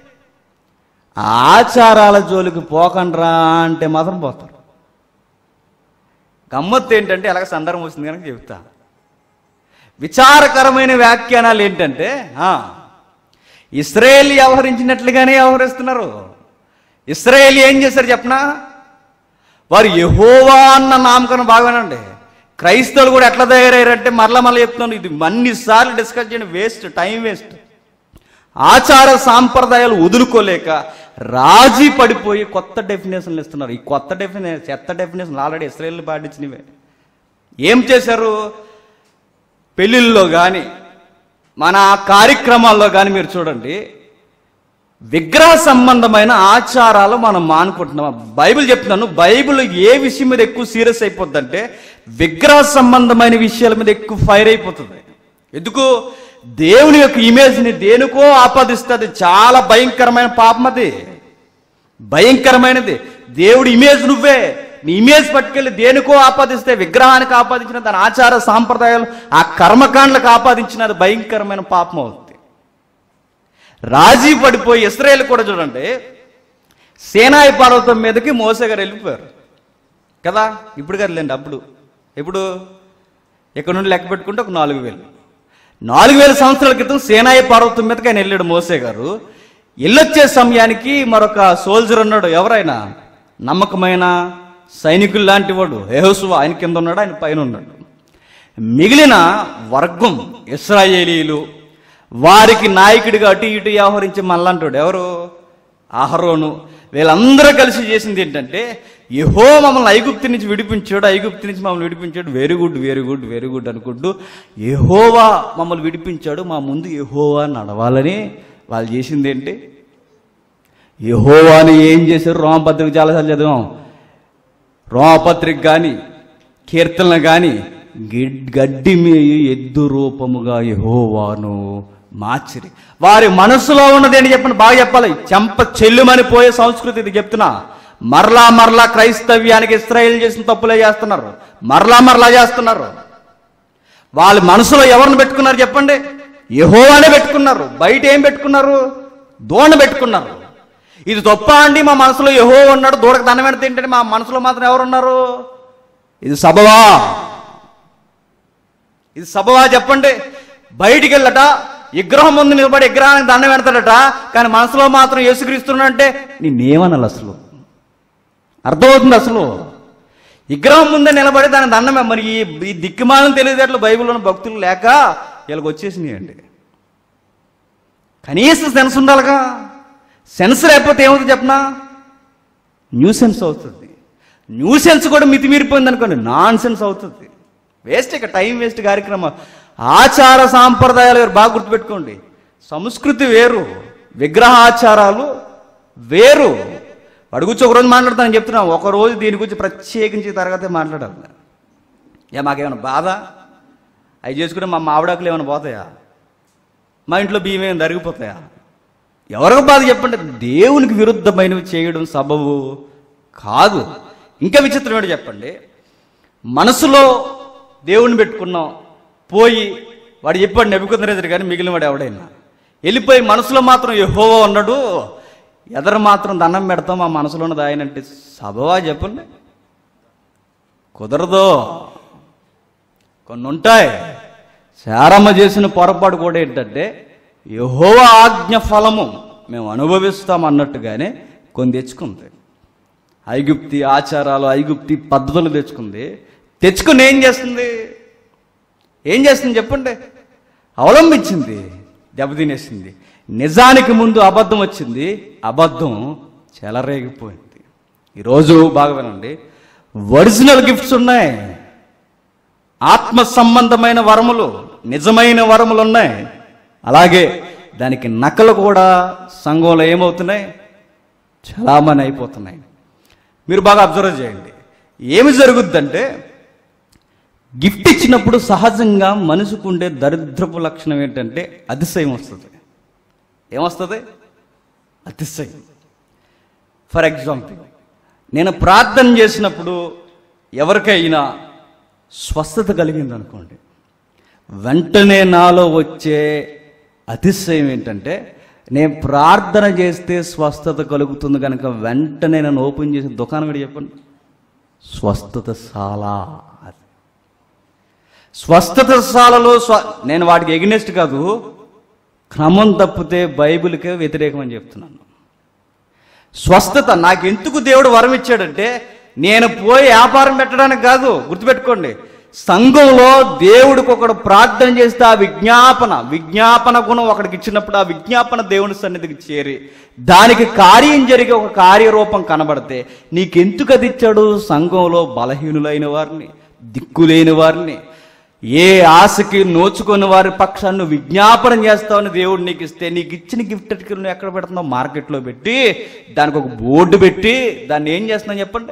ఆచారాల జోలికి పోకండ్రా అంటే మాత్రం పోతారు గమ్మత్తు ఏంటంటే ఎలాగ సందర్భం వస్తుంది కనుక చెప్తా విచారకరమైన వ్యాఖ్యానాలు ఏంటంటే ఆ, ఇస్రాయేల్ వ్యవహరించినట్లుగానే వ్యవహరిస్తున్నారు ఇస్రాయేల్ ఏం చేశారు చెప్పనా వారు యహోవా అన్న నామకరణం బాగానండి క్రైస్తవులు కూడా ఎట్లా తయారయ్యారంటే మరలా మళ్ళీ చెప్తున్నాను ఇది అన్నిసార్లు డిస్కస్ చేయడం వేస్ట్ టైం వేస్ట్ ఆచార సాంప్రదాయాలు వదులుకోలేక రాజీ పడిపోయి కొత్త డెఫినేషన్లు ఇస్తున్నారు ఈ కొత్త డెఫినేషన్ చెత్త డెఫినేషన్ ఆల్రెడీ ఇస్రాయేల్ పాటించినవే ఏం చేశారు పెళ్ళిళ్ళలో కానీ మన కార్యక్రమాల్లో కానీ మీరు చూడండి విగ్రహ సంబంధమైన ఆచారాలు మనం మానుకుంటున్నాం బైబిల్ చెప్తున్నాను బైబిల్ ఏ విషయం మీద ఎక్కువ సీరియస్ అయిపోద్దంటే విగ్రహ సంబంధమైన విషయాల మీద ఎక్కువ ఫైర్ అయిపోతుంది ఎందుకు దేవుని యొక్క ఇమేజ్ని దేనికో ఆపాదిస్తుంది చాలా భయంకరమైన పాపం అది భయంకరమైనది దేవుడి ఇమేజ్ నువ్వే నీ ఇమేజ్ పట్టుకెళ్ళి దేనికో ఆపాదిస్తే విగ్రహానికి ఆపాదించిన దాని ఆచార సాంప్రదాయాలు ఆ కర్మకాండలకు ఆపాదించిన అది భయంకరమైన పాపం అవుతుంది రాజీ పడిపోయి ఇస్రాయేల్ కూడా చూడండి సేనాయి పర్వతం మీదకి మోసే గారు వెళ్ళిపోయారు కదా ఇప్పుడు కదలేండి అప్పుడు ఎప్పుడు ఇక్కడ నుండి లెక్క పెట్టుకుంటే ఒక నాలుగు వేలు నాలుగు వేల సంవత్సరాల క్రితం సేనాయి పర్వతం మీదకి ఆయన వెళ్ళాడు మోసే గారు వెళ్ళొచ్చే సమయానికి మరొక సోల్జర్ ఉన్నాడు ఎవరైనా నమ్మకమైన సైనికులు లాంటి వాడు యెహోషువ ఆయన కింద ఉన్నాడు ఆయన పైన ఉన్నాడు మిగిలిన వర్గం ఇస్రాయేలీలు వారికి నాయకుడిగా అటు ఇటు వ్యవహరించి మళ్ళంటాడు ఎవరు అహరోను వీళ్ళందరూ కలిసి చేసింది ఏంటంటే యహో మమ్మల్ని ఐగుప్తి నుంచి విడిపించాడు ఐగుప్తి నుంచి మమ్మల్ని విడిపించాడు very good very good very good అనుకుంటూ యహోవా మమ్మల్ని విడిపించాడు మా ముందు యహోవా నడవాలని వాళ్ళు చేసింది ఏంటి యహోవాని ఏం చేశారు రోమపత్రిక చాలాసార్లు చదివాం రోమపత్రిక కానీ కీర్తనలు కానీ గడ్డి మేయి ఎద్దు రూపముగా యహోవాను మార్చిరి వారి మనసులో ఉన్నది ఏంటి చెప్పండి బాగా చెప్పాలి చెంప చెల్లుమని పోయే సంస్కృతి ఇది చెప్తున్నా మరలా మరలా క్రైస్తవ్యానికి ఇస్రాయేల్ చేసిన తప్పులే చేస్తున్నారు మరలా మరలా చేస్తున్నారు వాళ్ళ మనసులో ఎవరిని పెట్టుకున్నారు చెప్పండి యహోవానే పెట్టుకున్నారు బయట ఏం పెట్టుకున్నారు దోణ పెట్టుకున్నారు ఇది తప్ప అండి మా మనసులో యహో ఉన్నాడు దూడకు దండం పెడితే ఏంటంటే మా మనసులో మాత్రం ఎవరున్నారు ఇది సబవా ఇది సబవా చెప్పండి బయటికి వెళ్ళట విగ్రహం ముందు నిలబడి విగ్రహానికి దండం పెడతాడట కానీ మనసులో మాత్రం యేసుక్రీస్తున్నాడంటే నేనేమనాలి అసలు అర్థమవుతుంది అసలు విగ్రహం ముందే నిలబడి దాని దండం మరి ఈ ఈ దిక్కుమాలను తెలియదేట్లు బైబిల్లోని భక్తులు లేక వీళ్ళకి వచ్చేసినాయండి కనీసం సెన్స్ ఉండాలిగా సెన్స్ లేకపోతే ఏమవుతుంది చెప్పనా న్యూ సెన్స్ అవుతుంది న్యూ సెన్స్ కూడా మితిమీరిపోయింది అనుకోండి నాన్ సెన్స్ అవుతుంది వేస్ట్ ఇక టైం వేస్ట్ కార్యక్రమం ఆచార సాంప్రదాయాలు వేరు బాగా గుర్తుపెట్టుకోండి సంస్కృతి వేరు విగ్రహాచారాలు వేరు అడుగుచ్చి ఒక రోజు మాట్లాడతాను చెప్తున్నాను ఒక రోజు దీని గురించి ప్రత్యేకించి తరగతి మాట్లాడాలి ఏ మాకేమైనా బాధ అవి చేసుకుంటే మా మావిడాకులు ఏమైనా పోతాయా మా ఇంట్లో బియ్యం ఏమైనా జరిగిపోతాయా ఎవరికి బాధ చెప్పండి దేవునికి విరుద్ధమైనవి చేయడం సబబు కాదు ఇంకా విచిత్రం ఏంటో చెప్పండి మనసులో దేవుణ్ణి పెట్టుకున్నాం పోయి వాడు చెప్పాడు నెప్పుకుందరేది కానీ మిగిలిన వాడు ఎవడైనా వెళ్ళిపోయి మనసులో మాత్రం యెహోవా ఉన్నాడు ఎదర మాత్రం దండం పెడతాం మా మనసులో ఉన్నది ఆయన అంటే సబవా చెప్పండి కుదరదు కొన్ని ఉంటాయి శారమ్మ చేసిన పొరపాటు కూడా ఏంటంటే యహోవ ఆజ్ఞ ఫలము మేము అనుభవిస్తాం అన్నట్టుగానే కొన్ని తెచ్చుకుంది ఐగుప్తి ఆచారాలు ఐగుప్తి పద్ధతులు తెచ్చుకుంది తెచ్చుకుని ఏం చేస్తుంది ఏం చేస్తుంది చెప్పండి అవలంబించింది దెబ్బతినేసింది నిజానికి ముందు అబద్ధం వచ్చింది అబద్ధం చెలరేగిపోయింది ఈరోజు బాగా వినండి ఒరిజినల్ గిఫ్ట్స్ ఉన్నాయి ఆత్మ సంబంధమైన వరములు నిజమైన వరములు ఉన్నాయి అలాగే దానికి నకలు కూడా సంఘంలో ఏమవుతున్నాయి చలామణి అయిపోతున్నాయి మీరు బాగా అబ్జర్వ్ చేయండి ఏమి జరుగుద్దంటే గిఫ్ట్ ఇచ్చినప్పుడు సహజంగా మనసుకు ఉండే దరిద్రపు లక్షణం ఏంటంటే అతిశయం వస్తుంది ఏమొస్తుంది అతిశయం ఫర్ ఎగ్జాంపుల్ నేను ప్రార్థన చేసినప్పుడు ఎవరికైనా స్వస్థత కలిగింది అనుకోండి వెంటనే నాలో వచ్చే అతిశయం ఏంటంటే నేను ప్రార్థన చేస్తే స్వస్థత కలుగుతుంది కనుక వెంటనే నన్ను ఓపెన్ చేసి దుకాణం కూడా చెప్పండి స్వస్థత శాల అది స్వస్థత శాలలో స్వ నేను వాటికి ఎగ్నెస్ట్ కాదు క్రమం తప్పితే బైబిల్కే వ్యతిరేకం అని చెప్తున్నాను స్వస్థత నాకు ఎందుకు దేవుడు వరం ఇచ్చాడంటే నేను పోయి వ్యాపారం పెట్టడానికి కాదు గుర్తుపెట్టుకోండి సంఘంలో దేవుడికి ఒకడు ప్రార్థన చేస్తే ఆ విజ్ఞాపన విజ్ఞాపన గుణం ఒకడికి ఇచ్చినప్పుడు ఆ విజ్ఞాపన దేవుని సన్నిధికి చేరి దానికి కార్యం జరిగి ఒక కార్యరూపం కనబడితే నీకెందుకు అది ఇచ్చాడు సంఘంలో బలహీనులైన వారిని దిక్కులేని వారిని ఏ ఆశకి నోచుకుని వారి పక్షాన్ని నువ్వు విజ్ఞాపనం చేస్తావని దేవుడు నీకు ఇస్తే నీకు ఇచ్చిన గిఫ్ట్ నువ్వు ఎక్కడ పెడుతున్నావు మార్కెట్లో పెట్టి దానికి ఒక బోర్డు పెట్టి దాన్ని ఏం చేస్తున్నావు చెప్పండి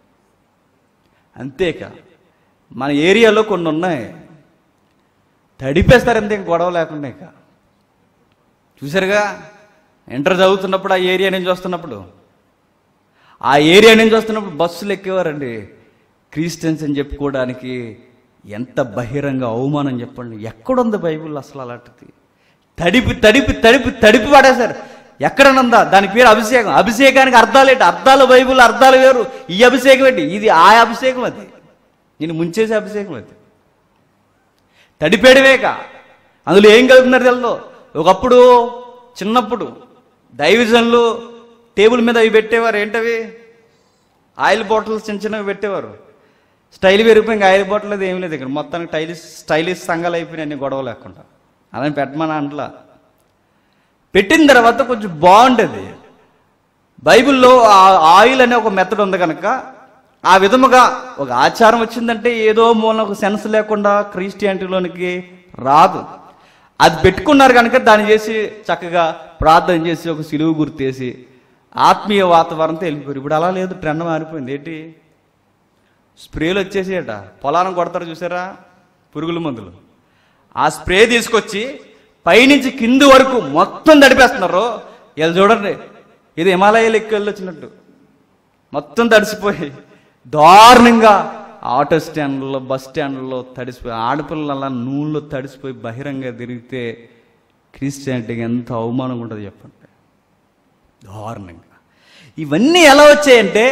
అంతేకా మన ఏరియాలో కొన్ని ఉన్నాయి తడిపేస్తారు అంతే ఇంక గొడవ లేకుండా ఇక చూసారుగా ఇంటర్ చదువుతున్నప్పుడు ఆ ఏరియా నుంచి వస్తున్నప్పుడు ఆ ఏరియా నుంచి వస్తున్నప్పుడు బస్సులు ఎక్కేవారండి క్రిస్టియన్స్ అని చెప్పుకోవడానికి ఎంత బహిరంగ అవమానం చెప్పండి ఎక్కడుంది బైబిల్ అసలు అలాంటిది తడిపి తడిపి తడిపి తడిపి పడేశారు ఎక్కడనుందా దాని పేరు అభిషేకం అభిషేకానికి అర్థాలు ఏంటి అర్థాలు బైబిల్ అర్థాలు వేరు ఈ అభిషేకం ఏంటి ఇది ఆ అభిషేకం అది నేను ముంచేసే అభిషేకం అది తడిపేడవేక అందులో ఏం కలుపుతున్నారు తెలదు ఒకప్పుడు చిన్నప్పుడు డైవిజన్లు టేబుల్ మీద అవి పెట్టేవారు ఏంటవి ఆయిల్ బాటిల్స్ చిన్న చిన్నవి పెట్టేవారు స్టైల్ పెరిగిపోయి ఇంకా ఆయిల్ బాటిల్ అది ఏం లేదు ఇక్కడ మొత్తానికి టైలిష్ స్టైలిష్ సంఘాలు అయిపోయినాయి అన్ని గొడవ లేకుండా అలాని పెట్టమని అంటలా పెట్టిన తర్వాత కొంచెం బాగుంటుంది బైబిల్లో ఆ ఆయిల్ అనే ఒక మెథడ్ ఉంది కనుక ఆ విధముగా ఒక ఆచారం వచ్చిందంటే ఏదో మూలన ఒక సెన్స్ లేకుండా క్రిస్టియానిటీలోనికి రాదు అది పెట్టుకున్నారు కనుక దాన్ని చేసి చక్కగా ప్రార్థన చేసి ఒక సిలువు గుర్తేసి ఆత్మీయ వాతావరణంతో వెళ్ళిపోయారు ఇప్పుడు అలా లేదు ట్రెండ్ మారిపోయింది ఏంటి స్ప్రేలు వచ్చేసేయట పొలాలను కొడతారు చూసారా పురుగుల మందులు ఆ స్ప్రే తీసుకొచ్చి పైనుంచి కింది వరకు మొత్తం తడిపేస్తున్నారు వీళ్ళు చూడండి ఇది హిమాలయాలు ఎక్కి వెళ్ళొచ్చినట్టు మొత్తం తడిసిపోయి దారుణంగా ఆటో స్టాండ్లో బస్ స్టాండ్లో తడిసిపోయి ఆడపిల్లలు అలా నూనెలో తడిసిపోయి బహిరంగ తిరిగితే క్రిస్టియానిటీకి ఎంత అవమానంగా ఉంటుంది చెప్పండి దారుణంగా ఇవన్నీ ఎలా వచ్చాయంటే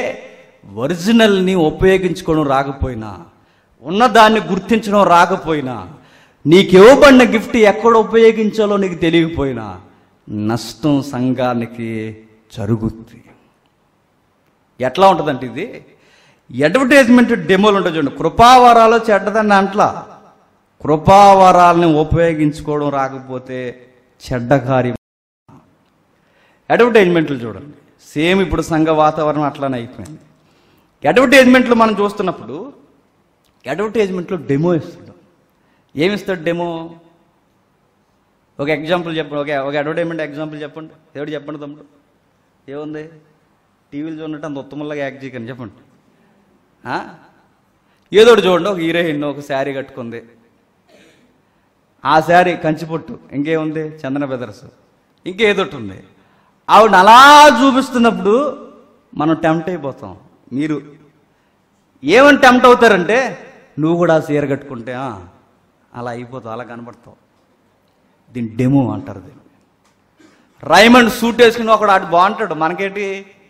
ఒరిజినల్ని ఉపయోగించుకోవడం రాకపోయినా ఉన్నదాన్ని గుర్తించడం రాకపోయినా నీకు ఇవ్వబడిన గిఫ్ట్ ఎక్కడ ఉపయోగించాలో నీకు తెలియకపోయినా నష్టం సంఘానికి జరుగుద్ది ఎట్లా ఉంటుందంటే ఇది అడ్వర్టైజ్మెంట్ డెమోలు ఉంటుంది చూడండి కృపావరాలు చెడ్డదని అంట్లా కృపావరాలని ఉపయోగించుకోవడం రాకపోతే చెడ్డ కార్యం అడ్వర్టైజ్మెంట్లు చూడండి సేమ్ ఇప్పుడు సంఘ వాతావరణం అట్లానే అయిపోయింది అడ్వర్టైజ్మెంట్లు మనం చూస్తున్నప్పుడు అడ్వర్టైజ్మెంట్లో డెమో ఇస్తాడు ఏమి ఇస్తాడు డెమో ఒక ఎగ్జాంపుల్ చెప్పండి ఒక ఒక అడ్వర్టైజ్మెంట్ ఎగ్జాంపుల్ చెప్పండి ఎవడు చెప్పండి తమ్ముడు ఏముంది టీవీలు చూడటం అంత ఉత్తమంలాగా యాక్ట్ చేయకండి చెప్పండి ఆ? ఏదో ఒకటి చూడండి ఒక హీరోయిన్ ఒక శారీ కట్టుకుంది ఆ శారీ కంచిపొట్టు ఇంకేముంది చందన బ్రదర్స్ ఇంకేదో ఒకటి ఉంది ఆవిడ అలా చూపిస్తున్నప్పుడు మనం టెంప్ట్ అయిపోతాం మీరు ఏమని టెంప్ట్ అవుతారంటే నువ్వు కూడా ఆ చీర కట్టుకుంటే ఆ, అలా అయిపోతావు అలా కనబడతావు దీన్ని డెమో అంటారు దీన్ని రైమండ్ సూట్ వేసుకుని ఒకడు ఆడు బాగుంటాడు మనకేంటి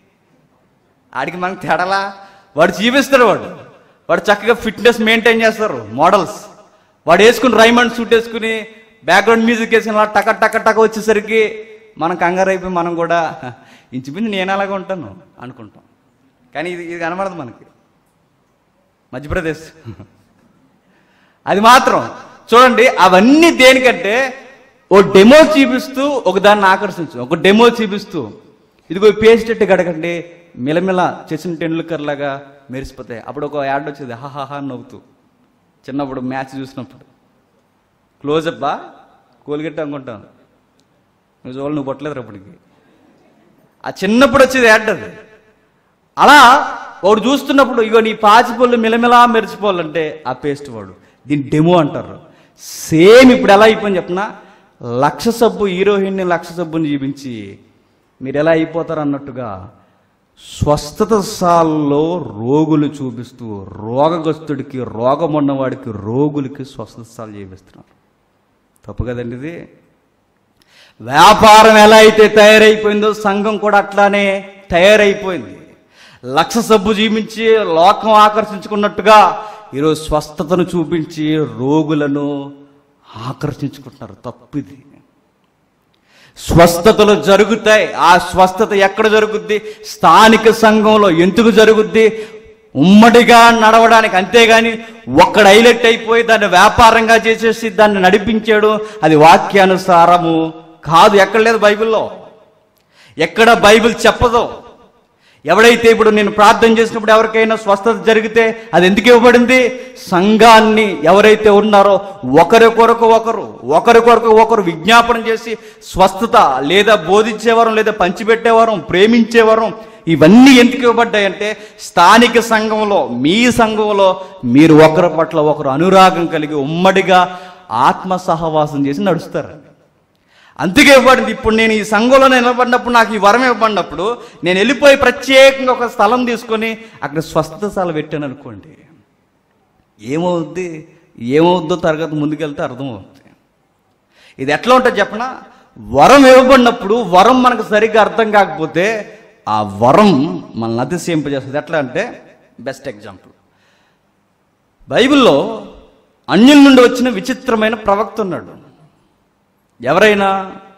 ఆడికి మనకి తేడలా వాడు చూపిస్తాడు వాడు వాడు చక్కగా ఫిట్నెస్ మెయింటైన్ చేస్తారు మోడల్స్ వాడు వేసుకుని రైమండ్ సూట్ వేసుకుని బ్యాక్గ్రౌండ్ మ్యూజిక్ వేసుకుని అలా టక టక టక వచ్చేసరికి మనం కంగారు అయిపోయి మనం కూడా ఇంచుమించు నేను అలాగే ఉంటాను అనుకుంటాం కానీ ఇది ఇది కనబడదు మనకి మధ్యప్రదేశ్ అది మాత్రం చూడండి అవన్నీ దేనికంటే ఓ డెమో చూపిస్తూ ఒక దాన్ని ఆకర్షించు ఒక డెమో చూపిస్తూ ఇదిగో పేస్టెట్ గడకండి మిలమిల సచిన్ టెండూల్కర్ లాగా మెరిసిపోతాయి అప్పుడు ఒక యాడ్ వచ్చేది హాహాహా అని నవ్వుతూ చిన్నప్పుడు మ్యాచ్ చూసినప్పుడు క్లోజప్ బా కోల్గెట్ అనుకుంటాను నువ్వు చూడాలి నువ్వు పొట్టలేదు అప్పటికి ఆ చిన్నప్పుడు వచ్చేది యాడ్ అది అలా వాడు చూస్తున్నప్పుడు ఇగో నీ పాచిపళ్ళు మిలమిలా మెరిచిపోవాలంటే ఆ పేస్ట్ వాడు దీన్ని డెమో అంటారు సేమ్ ఇప్పుడు ఎలా అయిపోయింది చెప్పిన లక్ష సబ్బు హీరోయిన్ని లక్ష సబ్బుని చూపించి మీరు ఎలా అయిపోతారు అన్నట్టుగా స్వస్థత సాల్లో రోగులు చూపిస్తూ రోగగ్రస్తుడికి రోగం ఉన్నవాడికి రోగులకి స్వస్థత సాలు చూపిస్తున్నారు తప్పు కదండి ఇది వ్యాపారం ఎలా అయితే తయారైపోయిందో సంఘం కూడా అట్లానే తయారైపోయింది లక్ష సబ్బు జీవించి లోకం ఆకర్షించుకున్నట్టుగా ఈరోజు స్వస్థతను చూపించి రోగులను ఆకర్షించుకుంటున్నారు తప్పిది స్వస్థతలు జరుగుతాయి ఆ స్వస్థత ఎక్కడ జరుగుద్ది స్థానిక సంఘంలో ఎందుకు జరుగుద్ది ఉమ్మడిగా నడవడానికి అంతేగాని ఒక్కడ హైలైట్ అయిపోయి దాన్ని వ్యాపారంగా చేసేసి దాన్ని నడిపించాడు అది వాక్యానుసారము కాదు ఎక్కడ లేదు బైబిల్లో ఎక్కడ బైబిల్ చెప్పదో ఎవడైతే ఇప్పుడు నేను ప్రార్థన చేసినప్పుడు ఎవరికైనా స్వస్థత జరిగితే అది ఎందుకు ఇవ్వబడింది సంఘాన్ని ఎవరైతే ఉన్నారో ఒకరి కొరకు ఒకరు ఒకరి కొరకు ఒకరు విజ్ఞాపన చేసి స్వస్థత లేదా బోధించేవారం లేదా పంచిపెట్టేవారం ప్రేమించేవారం ఇవన్నీ ఎందుకు ఇవ్వబడ్డాయంటే స్థానిక సంఘంలో మీ సంఘంలో మీరు ఒకరి పట్ల ఒకరు అనురాగం కలిగి ఉమ్మడిగా ఆత్మ సహవాసం చేసి నడుస్తారు అందుకే ఇవ్వబడింది ఇప్పుడు నేను ఈ సంఘంలో నిలబడినప్పుడు నాకు ఈ వరం ఇవ్వబడినప్పుడు నేను వెళ్ళిపోయి ప్రత్యేకంగా ఒక స్థలం తీసుకొని అక్కడ స్వస్థత స్థలం పెట్టాను అనుకోండి ఏమవుద్ది ఏమవుద్దో తరగతి ముందుకెళ్తే అర్థమవుద్ది ఇది ఎట్లా ఉంటుంది చెప్పనా వరం ఇవ్వబడినప్పుడు వరం మనకు సరిగ్గా అర్థం కాకపోతే ఆ వరం మనల్ని అతిశయింపజేస్తుంది ఎట్లా అంటే బెస్ట్ ఎగ్జాంపుల్ బైబిల్లో అన్యుల నుండి వచ్చిన విచిత్రమైన ప్రవక్త ఉన్నాడు ఎవరైనా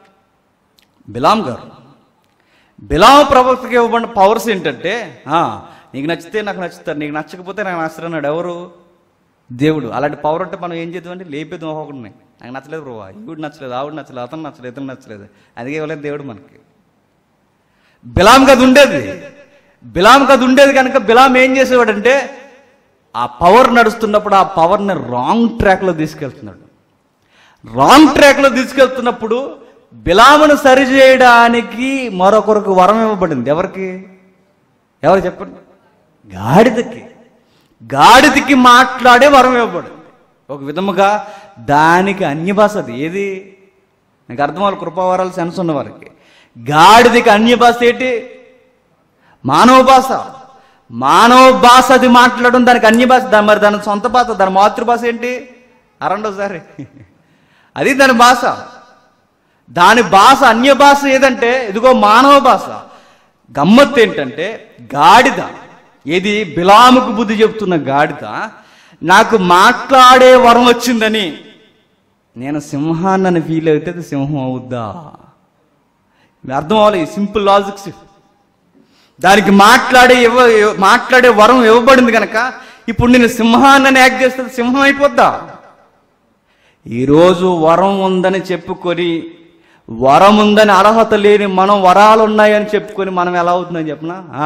బిలాం గారు బిలాం ప్రవక్తకి ఇవ్వబడిన పవర్స్ ఏంటంటే ఆ, నీకు నచ్చితే నాకు నచ్చుతారు నీకు నచ్చకపోతే నాకు నచ్చరన్నాడు ఎవరు దేవుడు అలాంటి పవర్ ఉంటే మనం ఏం చేద్దామంటే లేపేది ఒకటిని నాకు నచ్చలేదు బ్రో ఈవిడ నచ్చలేదు ఆవిడ నచ్చలేదు అతను నచ్చలేదు ఇతను నచ్చలేదు అందుకే ఇవ్వలేదు దేవుడు మనకి బిలాం కది ఉండేది బిలాం కది ఉండేది కనుక బిలాం ఏం చేసేవాడంటే ఆ పవర్ నడుస్తున్నప్పుడు ఆ పవర్ని రాంగ్ ట్రాక్లో తీసుకెళ్తున్నాడు రాంగ్ ట్రాక్లో తీసుకెళ్తున్నప్పుడు బిలామును సరిచేయడానికి మరొకరికి వరం ఇవ్వబడింది ఎవరికి ఎవరు చెప్పండి గాడిదకి గాడిదకి మాట్లాడే వరం ఇవ్వబడింది ఒక విధముగా దానికి అన్య భాష అది ఏది నాకు అర్థం వాళ్ళు కృపావరాలు సెన్స్ ఉన్న వారికి గాడిదకి అన్య భాష ఏంటి మానవ భాష మానవ భాష అది మాట్లాడడం దానికి అన్య భాష దా- మరి దాని సొంత భాష దాని మాతృభాష ఏంటి అరండోసారి అది దాని భాష దాని భాష అన్య భాష ఏదంటే ఇదిగో మానవ భాష గమ్మత్తు ఏంటంటే గాడిద ఇది బిలాముకు బుద్ధి చెప్తున్న గాడిద నాకు మాట్లాడే వరం వచ్చిందని నేను సింహాన్నని ఫీల్ అయితే అది సింహం అవుద్దా మీ అర్థం అవ్వాలి సింపుల్ లాజిక్స్ దానికి మాట్లాడే ఇవ్వ మాట్లాడే వరం ఇవ్వబడింది కనుక ఇప్పుడు నేను సింహాన్నని యాక్ట్ చేస్తే అది సింహం అయిపోద్దా ఈరోజు వరం ఉందని చెప్పుకొని వరం ఉందని అర్హత లేని మనం వరాలు ఉన్నాయని చెప్పుకొని మనం ఎలా అవుతుందని చెప్పనా ఆ.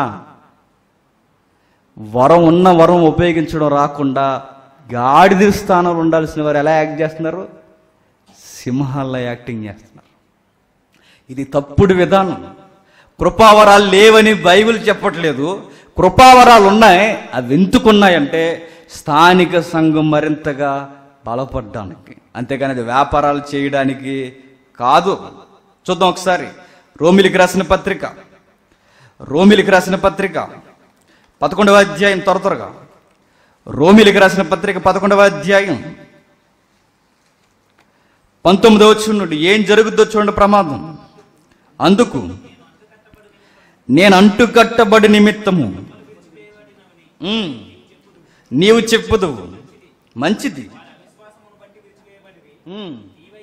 వరం ఉన్న వరం ఉపయోగించడం రాకుండా గాడిద స్థానంలో ఉండాల్సిన వారు ఎలా యాక్ట్ చేస్తున్నారు సింహాల్లో యాక్టింగ్ చేస్తున్నారు ఇది తప్పుడు విధానం కృపావరాలు లేవని బైబిల్ చెప్పట్లేదు కృపావరాలు ఉన్నాయి అవి ఎందుకున్నాయంటే స్థానిక సంఘం మరింతగా బలపడడానికి అంతేగాని అది వ్యాపారాలు చేయడానికి కాదు చూద్దాం ఒకసారి రోమిలికి రాసిన పత్రిక రోమిలికి రాసిన పత్రిక పదకొండవ అధ్యాయం త్వర త్వరగా రోమిలికి రాసిన పత్రిక పదకొండవ అధ్యాయం పంతొమ్మిదవ నుండి ఏం జరుగుద్దో చూడండి ప్రమాదం అందుకు నేను అంటుకట్టబడి నిమిత్తము ఉమ్, నీవు చెప్పుదు మంచిది ఉమ్,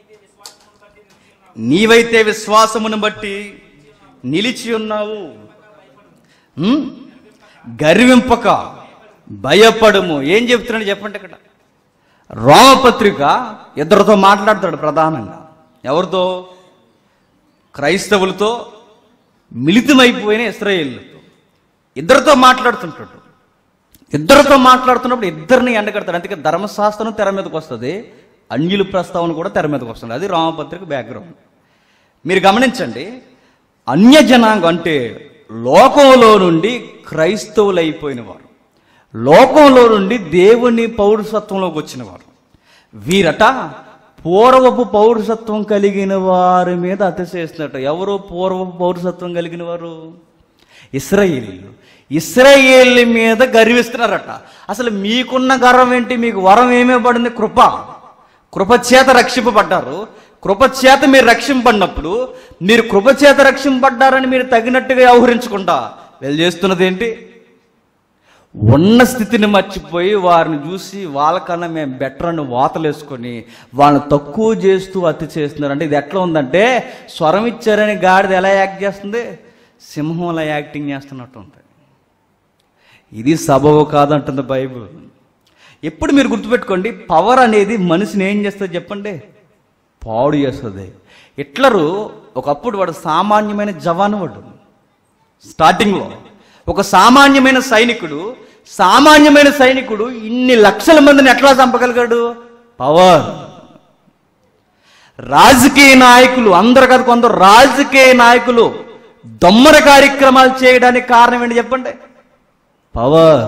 నీవైతే విశ్వాసమును బట్టి నిలిచి ఉన్నావు ఉమ్, గర్వింపక భయపడము ఏం చెప్తున్నాడు చెప్పండి ఇక్కడ రోమపత్రిక ఇద్దరితో మాట్లాడతాడు ప్రధానంగా ఎవరితో క్రైస్తవులతో మిళితమైపోయిన ఇస్రాయేళ్ళతో ఇద్దరితో మాట్లాడుతుంటాడు ఇద్దరితో మాట్లాడుతున్నప్పుడు ఇద్దరిని ఎండగడతాడు అందుకే ధర్మశాస్త్రం తెర మీదకి వస్తుంది అన్యుల ప్రస్తావన కూడా తెర మీదకి వస్తుంది అది రామపత్రిక బ్యాక్గ్రౌండ్ మీరు గమనించండి అన్య జనాంగం అంటే లోకంలో నుండి క్రైస్తవులు అయిపోయిన వారు లోకంలో నుండి దేవుని పౌరసత్వంలోకి వచ్చిన వారు వీరట పూర్వపు పౌరసత్వం కలిగిన వారి మీద అతిశయిస్తున్నట్టు ఎవరు పూర్వపు పౌరసత్వం కలిగిన వారు ఇస్రాయేలీలు ఇస్రాయేల్ మీద గర్విస్తున్నారట అసలు మీకున్న గర్వం ఏంటి మీకు వరం ఏమే పడింది కృప కృపచేత రక్షింపబడ్డారు కృపచేత మీరు రక్షింపడినప్పుడు మీరు కృపచేత రక్షింపడ్డారని మీరు తగినట్టుగా వ్యవహరించకుండా వీళ్ళు చేస్తున్నది ఏంటి ఉన్న స్థితిని మర్చిపోయి వారిని చూసి వాళ్ళకన్నా మేము బెటర్ అని వాతలేసుకొని వాళ్ళని తక్కువ చేస్తూ అతి చేస్తున్నారు అంటే ఇది ఎట్లా ఉందంటే స్వరం ఇచ్చారని గాడిద ఎలా యాక్ట్ చేస్తుంది సింహం అలా యాక్టింగ్ చేస్తున్నట్టు ఉంది ఇది సబబు కాదంటుంది బైబిల్ ఎప్పుడు మీరు గుర్తుపెట్టుకోండి పవర్ అనేది మనిషిని ఏం చేస్తుంది చెప్పండి పాడు చేస్తుంది హిట్లరు ఒకప్పుడు వాడు సామాన్యమైన జవాను వాడు స్టార్టింగ్లో ఒక సామాన్యమైన సైనికుడు సామాన్యమైన సైనికుడు ఇన్ని లక్షల మందిని ఎట్లా చంపగలిగాడు పవర్ రాజకీయ నాయకులు అందరు కాదు కొందరు రాజకీయ నాయకులు దొమ్మర కార్యక్రమాలు చేయడానికి కారణం ఏంటి చెప్పండి పవర్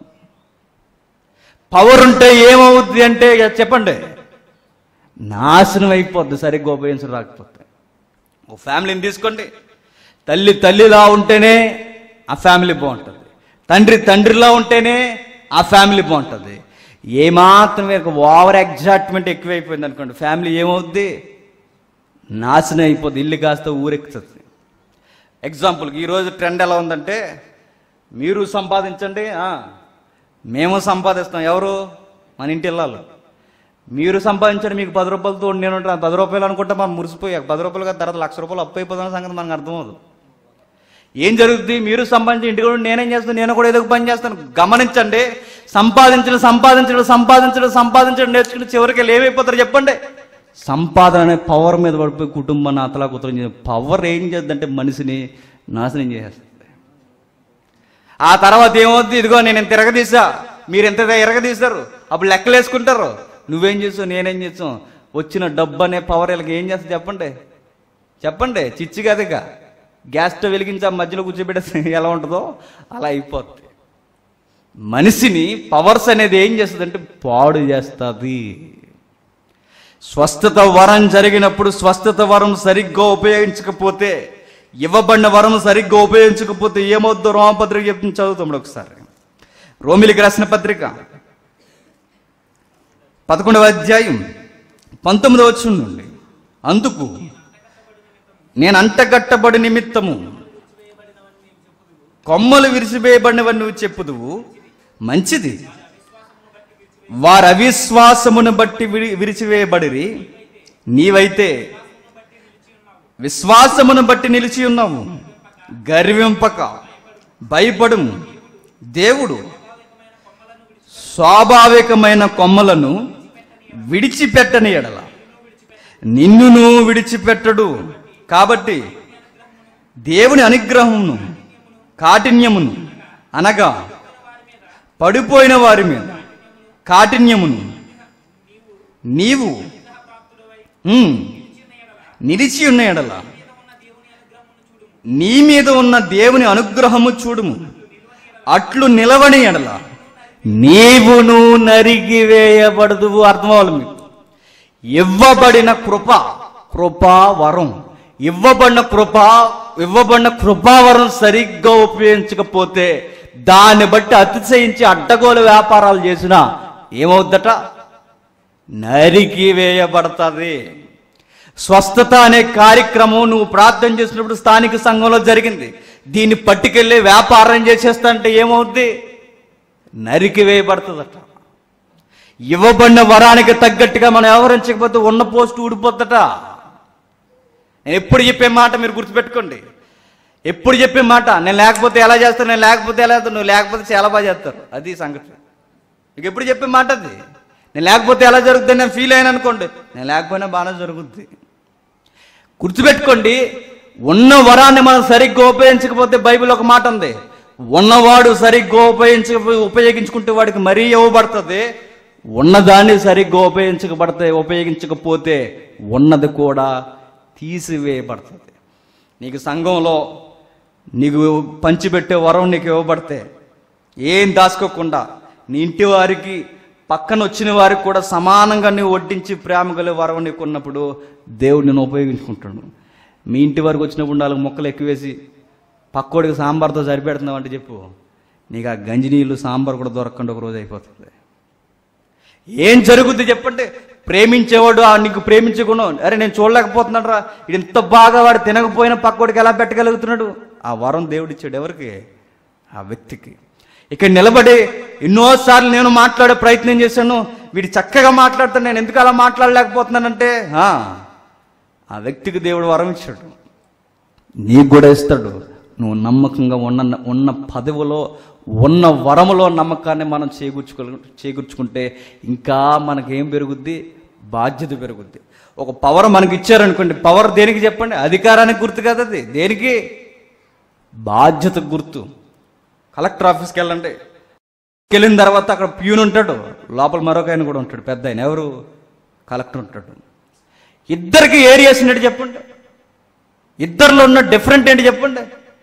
పవర్ ఉంటే ఏమవుద్ది అంటే ఇక చెప్పండి నాశనం అయిపోద్ది సరిగ్గా ఉపయోగించడం రాకపోతే ఒక ఫ్యామిలీని తీసుకోండి తల్లి తల్లిలా ఉంటేనే ఆ ఫ్యామిలీ బాగుంటుంది తండ్రి తండ్రిలా ఉంటేనే ఆ ఫ్యామిలీ బాగుంటుంది ఏమాత్రం ఒక ఓవర్ ఎగ్జాక్ట్మెంట్ ఎక్కువైపోయింది అనుకోండి ఫ్యామిలీ ఏమవుద్ది నాశనం అయిపోద్ది ఇల్లు కాస్త ఊరెక్కుతుంది ఎగ్జాంపుల్కి ఈరోజు ట్రెండ్ ఎలా ఉందంటే మీరు సంపాదించండి ఆ, మేము సంపాదిస్తాం ఎవరు మన ఇంటి ఇళ్ళాలు మీరు సంపాదించండి మీకు పది రూపాయలతో నేను ఉంటాను పది రూపాయలు అనుకుంటే మనం మురిసిపోయాక పది రూపాయలు కాదు తర్వాత లక్ష రూపాయలు అప్పు అయిపోతున్న సంగతి మనకు అర్థమవుదు ఏం జరుగుతుంది మీరు సంపాదించి ఇంటికి కూడా నేనేం చేస్తాను నేను కూడా ఏదో ఒక పని చేస్తాను గమనించండి సంపాదించడం సంపాదించడం సంపాదించడం సంపాదించడం నేర్చుకుని చివరికి వీళ్ళు ఏమైపోతారు చెప్పండి సంపాదన అనే పవర్ మీద పడిపోయి కుటుంబాన్ని అతలా కుతలం పవర్ ఏం చేద్దంటే మనిషిని నాశనం చేసేస్తుంది ఆ తర్వాత ఏమవుద్ది ఇదిగో నేను ఇంత తిరగదీసా మీరు ఎంత ఎరగదీశారు అప్పుడు లెక్కలు వేసుకుంటారు నువ్వేం చేసావు నేనేం చేసాం వచ్చిన డబ్బు అనే పవర్ వీళ్ళకి ఏం చేస్తా చెప్పండి చెప్పండి చిచ్చి కదగా గ్యాస్ స్టవ్ వెలిగించి ఆ మధ్యలో కూర్చోబెట్టేస్తే ఎలా ఉంటుందో అలా అయిపోద్ది మనిషిని పవర్స్ అనేది ఏం చేస్తుందంటే పాడు చేస్తుంది స్వస్థత వరం జరిగినప్పుడు స్వస్థత వరం సరిగ్గా ఉపయోగించకపోతే ఇవ్వబడిన వరం సరిగ్గా ఉపయోగించకపోతే ఏమవుద్దో రోమపత్రిక చెప్తుంది చదువుతాం ఒకసారి రోమిలికి రాసిన పత్రిక పదకొండవ అధ్యాయం పంతొమ్మిదవ వచ్చి నుండి అందుకు నేను అంటగట్టబడి నిమిత్తము కొమ్మలు విరిసివేయబడినవని నువ్వు చెప్పుదువు మంచిది వారి అవిశ్వాసమును బట్టి విరి విరిచివేయబడిరి నీవైతే విశ్వాసమును బట్టి నిలిచి ఉన్నావు గర్వింపక భయపడుము దేవుడు స్వాభావికమైన కొమ్మలను విడిచిపెట్టని ఎడల నిన్నును విడిచిపెట్టడు కాబట్టి దేవుని అనుగ్రహమును కాఠిన్యమును అనగా పడిపోయిన వారి మీద కాఠిన్యమును నీవు ఉమ్, నిలిచి ఉన్న ఎడల నీ మీద ఉన్న దేవుని అనుగ్రహము చూడుము అట్లు నిలవని ఎడల నీవును నరిగి వేయబడదు అర్థం అవ్వాలి మీకు ఇవ్వబడిన కృప కృపా వరం ఇవ్వబడిన కృప ఇవ్వబడిన కృపావరం సరిగ్గా ఉపయోగించకపోతే దాన్ని బట్టి అతిశయించి అడ్డగోలు వ్యాపారాలు చేసినా ఏమవుద్దట నరికి వేయబడతాది స్వస్థత అనే కార్యక్రమం నువ్వు ప్రార్థన చేసినప్పుడు స్థానిక సంఘంలో జరిగింది దీన్ని పట్టుకెళ్ళి వ్యాపారం చేసేస్తా అంటే ఏమవుద్ది నరికి వేయబడుతుందట ఇవ్వబడిన వరానికి తగ్గట్టుగా మనం వ్యవహరించకపోతే ఉన్న పోస్ట్ ఊడిపోద్దట నేను ఎప్పుడు చెప్పే మాట మీరు గుర్తుపెట్టుకోండి ఎప్పుడు చెప్పే మాట నేను లేకపోతే ఎలా చేస్తాను నేను లేకపోతే ఎలా చేస్తాను నువ్వు లేకపోతే చాలా బాగా చేస్తారు అది సంగతి ఇక ఎప్పుడు చెప్పే మాట అది నేను లేకపోతే ఎలా జరుగుతుంది నేను ఫీల్ అయినా అనుకోండి నేను లేకపోయినా బాగానే జరుగుద్ది గుర్తుపెట్టుకోండి ఉన్న వరాన్ని మనం సరిగ్గా ఉపయోగించకపోతే బైబిల్ ఒక మాట ఉంది ఉన్నవాడు సరిగ్గా ఉపయోగించ ఉపయోగించుకుంటే వాడికి మరీ ఇవ్వబడుతుంది ఉన్నదాన్ని సరిగ్గా ఉపయోగించకబడితే ఉపయోగించకపోతే ఉన్నది కూడా తీసివేయబడుతుంది నీకు సంఘంలో నీకు పంచిపెట్టే వరం నీకు ఇవ్వబడితే ఏం దాచుకోకుండా నీ ఇంటి వారికి పక్కన వచ్చిన వారికి కూడా సమానంగా నీవు వడ్డించి ప్రేమ గల వరం నీకు ఉన్నప్పుడు దేవుడు నేను ఉపయోగించుకుంటాడు మీ ఇంటి వరకు వచ్చినప్పుడు నాలుగు మొక్కలు ఎక్కువేసి పక్కోడికి సాంబార్తో సరిపెడుతున్నావు అంటే చెప్పు నీకు ఆ గంజి నీళ్ళు సాంబార్ కూడా దొరకకుండా ఒక రోజు అయిపోతుంది ఏం జరుగుద్ది చెప్పండి ప్రేమించేవాడు ఆ నీకు ప్రేమించకుండా అరే నేను చూడలేకపోతున్నాడు రా ఇది ఇంత బాగా వాడు తినకపోయినా పక్కోడికి ఎలా పెట్టగలుగుతున్నాడు ఆ వరం దేవుడిచ్చాడు ఎవరికి ఆ వ్యక్తికి ఇక్కడ నిలబడి ఎన్నోసార్లు నేను మాట్లాడే ప్రయత్నం చేశాను వీడు చక్కగా మాట్లాడుతాను నేను ఎందుకు అలా మాట్లాడలేకపోతున్నానంటే ఆ, ఆ వ్యక్తికి దేవుడు వరం ఇచ్చాడు నీకు కూడా ఇస్తాడు నువ్వు నమ్మకంగా ఉన్న ఉన్న పదవిలో ఉన్న వరములో నమ్మకాన్ని మనం చేకూర్చుకో చేకూర్చుకుంటే ఇంకా మనకేం పెరుగుద్ది బాధ్యత పెరుగుద్ది ఒక పవర్ మనకి ఇచ్చారనుకోండి పవర్ దేనికి చెప్పండి అధికారానికి గుర్తు కదా అది దేనికి బాధ్యత గుర్తు కలెక్టర్ ఆఫీస్కి వెళ్ళండి వెళ్ళిన తర్వాత అక్కడ ప్యూన్ ఉంటాడు లోపల మరొక ఆయన కూడా ఉంటాడు పెద్ద ఆయన ఎవరు కలెక్టర్ ఉంటాడు ఇద్దరికి ఏరియాస్ ఏంటి చెప్పండి ఇద్దరిలో ఉన్న డిఫరెంట్ ఏంటి చెప్పండి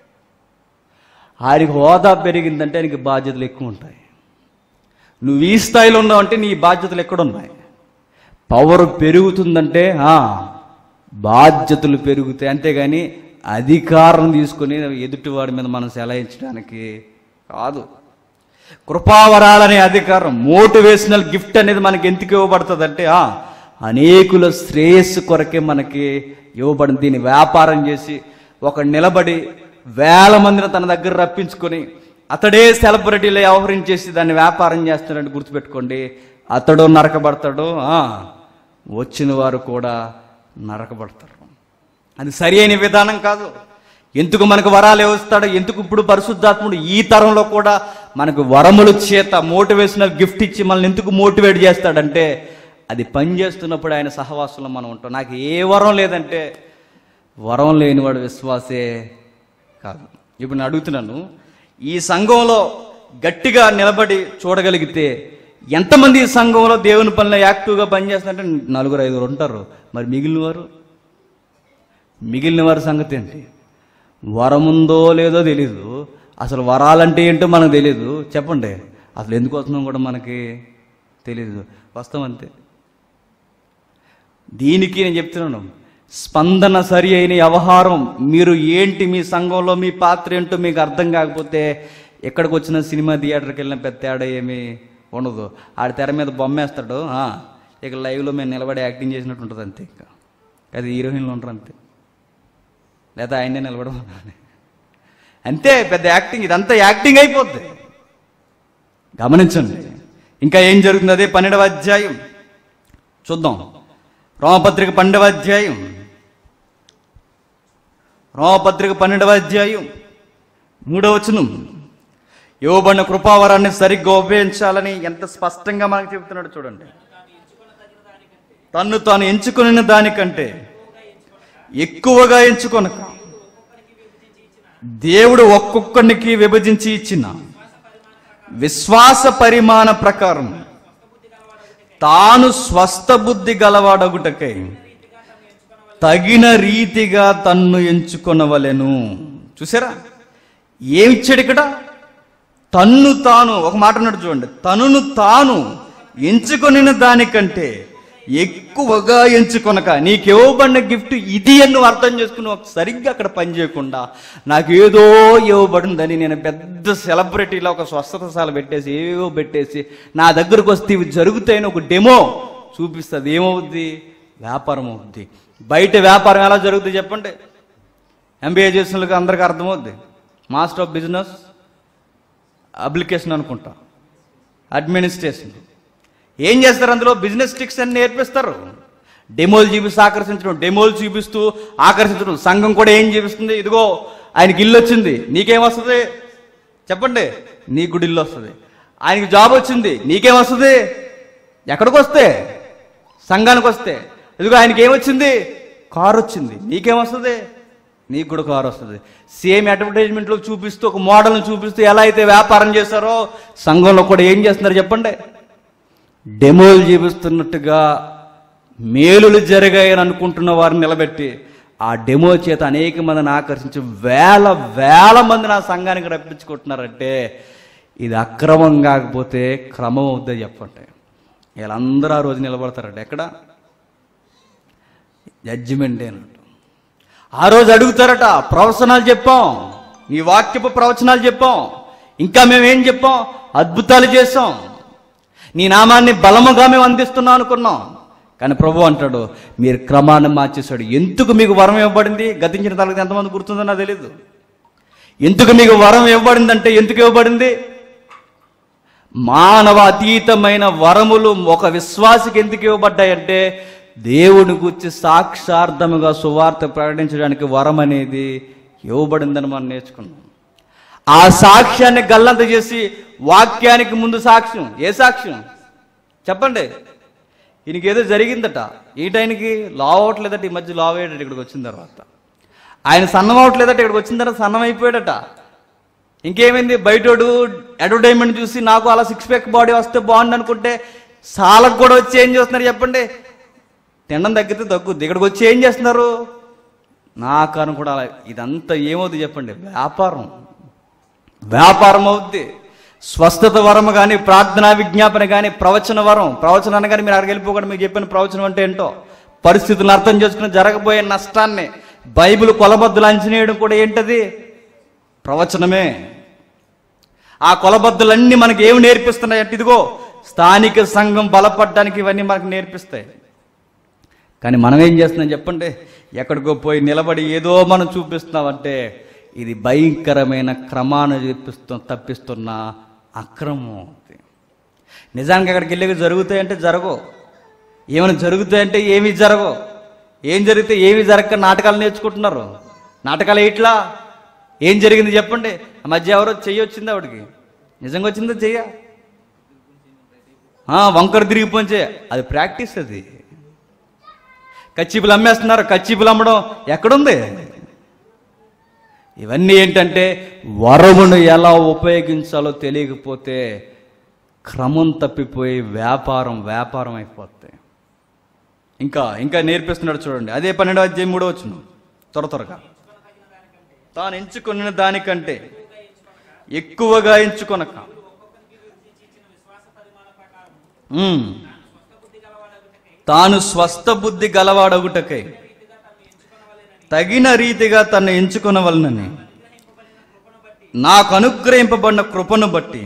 ఆయనకి హోదా పెరిగిందంటే ఆయనకి బాధ్యతలు ఎక్కువ ఉంటాయి నువ్వు ఈ స్థాయిలో ఉన్నావంటే నీ బాధ్యతలు ఎక్కడున్నాయి పవర్ పెరుగుతుందంటే ఆ, బాధ్యతలు పెరుగుతాయి అంతేగాని అధికారం తీసుకొని ఎదుటివాడి మీద మనం సెలయించడానికి కాదు కృపావరాలనే అధికారం మోటివేషనల్ గిఫ్ట్ అనేది మనకి ఎందుకు ఇవ్వబడుతుంది అంటే అనేకుల శ్రేయస్సు కొరకే మనకి ఇవ్వబడింది దీన్ని వ్యాపారం చేసి ఒక నిలబడి వేల మందిని తన దగ్గర రప్పించుకొని అతడే సెలబ్రిటీలో వ్యవహరించేసి దాన్ని వ్యాపారం చేస్తాడని గుర్తుపెట్టుకోండి అతడు నరకబడతాడు ఆ, వచ్చిన వారు కూడా నరకబడతారు అది సరి అయిన విధానం కాదు ఎందుకు మనకు వరాలు ఇస్తాడో ఎందుకు ఇప్పుడు పరిశుద్ధాత్ముడు ఈ తరంలో కూడా మనకు వరముల చేత మోటివేషనల్ గిఫ్ట్ ఇచ్చి మనల్ని ఎందుకు మోటివేట్ చేస్తాడంటే అది పని చేస్తున్నప్పుడు ఆయన సహవాసంలో మనం ఉంటాం నాకు ఏ వరం లేదంటే వరం లేనివాడు విశ్వాసే కాదు ఇప్పుడు నేను అడుగుతున్నాను ఈ సంఘంలో గట్టిగా నిలబడి చూడగలిగితే ఎంతమంది ఈ సంఘంలో దేవుని పనిలో యాక్టివ్గా పనిచేస్తారంటే నలుగురు ఐదుగురు ఉంటారు మరి మిగిలిన వారు మిగిలిన వారి సంగతి ఏంటి వరముందో లేదో తెలీదు అసలు వరాలంటే ఏంటో మనకు తెలీదు చెప్పండి అసలు ఎందుకు వస్తున్నాం కూడా మనకి తెలీదు వస్తాం అంతే దీనికి నేను చెప్తున్నాను స్పందన సరి అయిన వ్యవహారం మీరు ఏంటి మీ సంఘంలో మీ పాత్ర ఏంటో మీకు అర్థం కాకపోతే ఎక్కడికి వచ్చిన సినిమా థియేటర్కి వెళ్ళిన పెద్ద తేడా ఏమీ ఉండదు ఆడ తెర మీద బొమ్మేస్తాడు ఆ, ఇక లైవ్లో మేము నిలబడి యాక్టింగ్ చేసినట్టు ఉంటుంది అంతే ఇంకా అది హీరోయిన్లు ఉంటారు అంతే లేదా ఆయనే నిలబడం అంతే పెద్ద యాక్టింగ్ ఇదంతా యాక్టింగ్ అయిపోద్ది గమనించండి ఇంకా ఏం జరుగుతుంది అదే పన్నెండవ అధ్యాయం చూద్దాం రోమపత్రిక పన్నెండవ అధ్యాయం రోమపత్రిక పన్నెండవ అధ్యాయం మూడవ వచనం ఇవ్వబడిన కృపావరాన్ని సరిగ్గా ఉపయోగించాలని ఎంత స్పష్టంగా మనకు చెబుతున్నాడు చూడండి తన్ను తాను ఎంచుకున్న దానికంటే ఎక్కువగా ఎంచుకొనక దేవుడు ఒక్కొక్కనికి విభజించి ఇచ్చిన విశ్వాస పరిమాణ ప్రకారం తాను స్వస్థ బుద్ధి గలవాడగుటకై తగిన రీతిగా తన్ను ఎంచుకొనవలెను చూసారా ఏమిచ్చాడు ఇక్కడ తన్ను తాను ఒక మాట అన్నాడు చూడండి తనును తాను ఎంచుకొనిన దానికంటే ఎక్కువగా ఎంచుకొనక నీకు ఇవ్వబడిన గిఫ్ట్ ఇది అని నువ్వు అర్థం చేసుకుని ఒక సరిగ్గా అక్కడ పని చేయకుండా నాకు ఏదో ఇవ్వబడిందని నేను పెద్ద సెలబ్రిటీలో ఒక స్వస్థతశాల పెట్టేసి ఏవేవో పెట్టేసి నా దగ్గరకు వస్తే ఇవి జరుగుతాయని ఒక డెమో చూపిస్తుంది ఏమవుద్ది వ్యాపారం అవుద్ది బయట వ్యాపారం ఎలా జరుగుతుంది చెప్పండి ఎంబీఏ చేసిన వాళ్ళకి అందరికీ అర్థమవుద్ది మాస్టర్ ఆఫ్ బిజినెస్ అప్లికేషన్ అనుకుంటా అడ్మినిస్ట్రేషన్ ఏం చేస్తారు అందులో బిజినెస్ ట్రిక్స్ అని నేర్పిస్తారు డెమోలు చూపిస్తూ ఆకర్షించడం డెమోలు చూపిస్తూ ఆకర్షించడం సంఘం కూడా ఏం చూపిస్తుంది ఇదిగో ఆయనకి ఇల్లు వచ్చింది నీకేం వస్తుంది చెప్పండి నీకు కూడా ఇల్లు వస్తుంది ఆయనకి జాబ్ వచ్చింది నీకేం వస్తుంది ఎక్కడికి వస్తే సంఘానికి వస్తే ఇదిగో ఆయనకి ఏమొచ్చింది కారు వచ్చింది నీకేం వస్తుంది నీకు కూడా కారు వస్తుంది సేమ్ అడ్వర్టైజ్మెంట్లో చూపిస్తూ ఒక మోడల్ని చూపిస్తూ ఎలా అయితే వ్యాపారం చేస్తారో సంఘంలో కూడా ఏం చేస్తున్నారు చెప్పండి డెమోలు చూపిస్తున్నట్టుగా మేలులు జరిగాయని అనుకుంటున్న వారిని నిలబెట్టి ఆ డెమో చేత అనేక మందిని ఆకర్షించి వేల వేల మంది నా సంఘానికి రప్పించుకుంటున్నారంటే ఇది అక్రమం కాకపోతే క్రమం అవుద్దని చెప్పండి వీళ్ళందరూ ఆ రోజు నిలబడతారంట ఎక్కడ జడ్జిమెంట్ అన్నట్టు ఆ రోజు అడుగుతారట ప్రవచనాలు చెప్పాం నీ వాక్యపు ప్రవచనాలు చెప్పాం ఇంకా మేమేం చెప్పాం అద్భుతాలు చేసాం నీ నామాన్ని బలముగా మేము అందిస్తున్నాం అనుకున్నాం కానీ ప్రభు అంటాడు మీరు క్రమాన్ని మార్చేశాడు ఎందుకు మీకు వరం ఇవ్వబడింది గతించిన తరగతి ఎంతమంది గుర్తుందో నాకు తెలియదు ఎందుకు మీకు వరం ఇవ్వబడిందంటే ఎందుకు ఇవ్వబడింది మానవ అతీతమైన వరములు ఒక విశ్వాసికి ఎందుకు ఇవ్వబడ్డాయంటే దేవుని గురించి సాక్షార్థముగా సువార్త ప్రకటించడానికి వరం అనేది ఇవ్వబడిందని మనం నేర్చుకున్నాం ఆ సాక్ష్యాన్ని గల్లంత చేసి వాక్యానికి ముందు సాక్ష్యం ఏ సాక్ష్యం చెప్పండి ఈయనకి ఏదో జరిగిందట ఈ టైంకి లావ్ అవ్వట్లేదట ఈ మధ్య లావ్ అయ్యాడట ఇక్కడికి వచ్చిన తర్వాత ఆయన సన్నం అవ్వట్లేదట ఇక్కడికి వచ్చిన తర్వాత సన్నం అయిపోయాడట ఇంకేమైంది బయటోడు అడ్వర్టైజ్మెంట్ చూసి నాకు అలా సిక్స్ ప్యాక్ బాడీ వస్తే బాగుంది అనుకుంటే సాలకు కూడా వచ్చి ఏం చేస్తున్నారు చెప్పండి తినడం తగ్గితే తగ్గుద్ది ఇక్కడికి వచ్చి ఏం చేస్తున్నారు నా ఆకారం కూడా అలా ఇదంతా ఏమవుతుంది చెప్పండి వ్యాపారం వ్యాపారం అవుద్ది స్వస్థత వరం కానీ ప్రార్థనా విజ్ఞాపన కానీ ప్రవచన వరం ప్రవచన అనగానే మీరు అక్కడికి వెళ్ళిపోకుండా మీకు చెప్పిన ప్రవచనం అంటే ఏంటో పరిస్థితులను అర్థం చేసుకుని జరగబోయే నష్టాన్ని బైబిల్ కొలబద్దులు అంచనేయడం కూడా ఏంటది ప్రవచనమే ఆ కొలబద్దులన్నీ మనకి ఏమి నేర్పిస్తున్నాయి అంటే ఇదిగో స్థానిక సంఘం బలపడడానికి ఇవన్నీ మనకు నేర్పిస్తాయి కానీ మనం ఏం చేస్తున్నాం చెప్పండి ఎక్కడికో పోయి నిలబడి ఏదో మనం చూపిస్తున్నామంటే ఇది భయంకరమైన క్రమాన్ని చూపిస్తు తప్పిస్తున్న అక్రమం అది. నిజానికి అక్కడికి వెళ్ళి జరుగుతాయంటే జరగవు ఏమైనా జరుగుతాయంటే ఏమీ జరగవు ఏం జరిగితే ఏమి జరగక నాటకాలు నేర్చుకుంటున్నారు నాటకాలు ఇట్లా ఏం జరిగింది చెప్పండి ఆ మధ్య ఎవరో చెయ్యి వచ్చింది ఆవిడకి నిజంగా వచ్చిందో చెయ్య ఆ, వంకర తిరిగిపోయి చెయ్య అది ప్రాక్టీస్ అది కచ్చిపులు అమ్మేస్తున్నారు కచ్చిపులు అమ్మడం ఎక్కడుంది ఇవన్నీ ఏంటంటే వరమును ఎలా ఉపయోగించాలో తెలియకపోతే క్రమం తప్పిపోయి వ్యాపారం వ్యాపారం అయిపోతాయి ఇంకా ఇంకా నేర్పిస్తున్నాడు చూడండి అదే పన్నెండో అధ్యాయం మూడో వచ్చును త్వర త్వరగా తాను ఎంచుకున్న దానికంటే ఎక్కువగా ఎంచుకొనక ఉమ్. తాను స్వస్థ బుద్ధి గలవాడగుటకై తగిన రీతిగా తను ఎంచుకొనవలనని నాకు అనుగ్రహింపబడిన కృపను బట్టి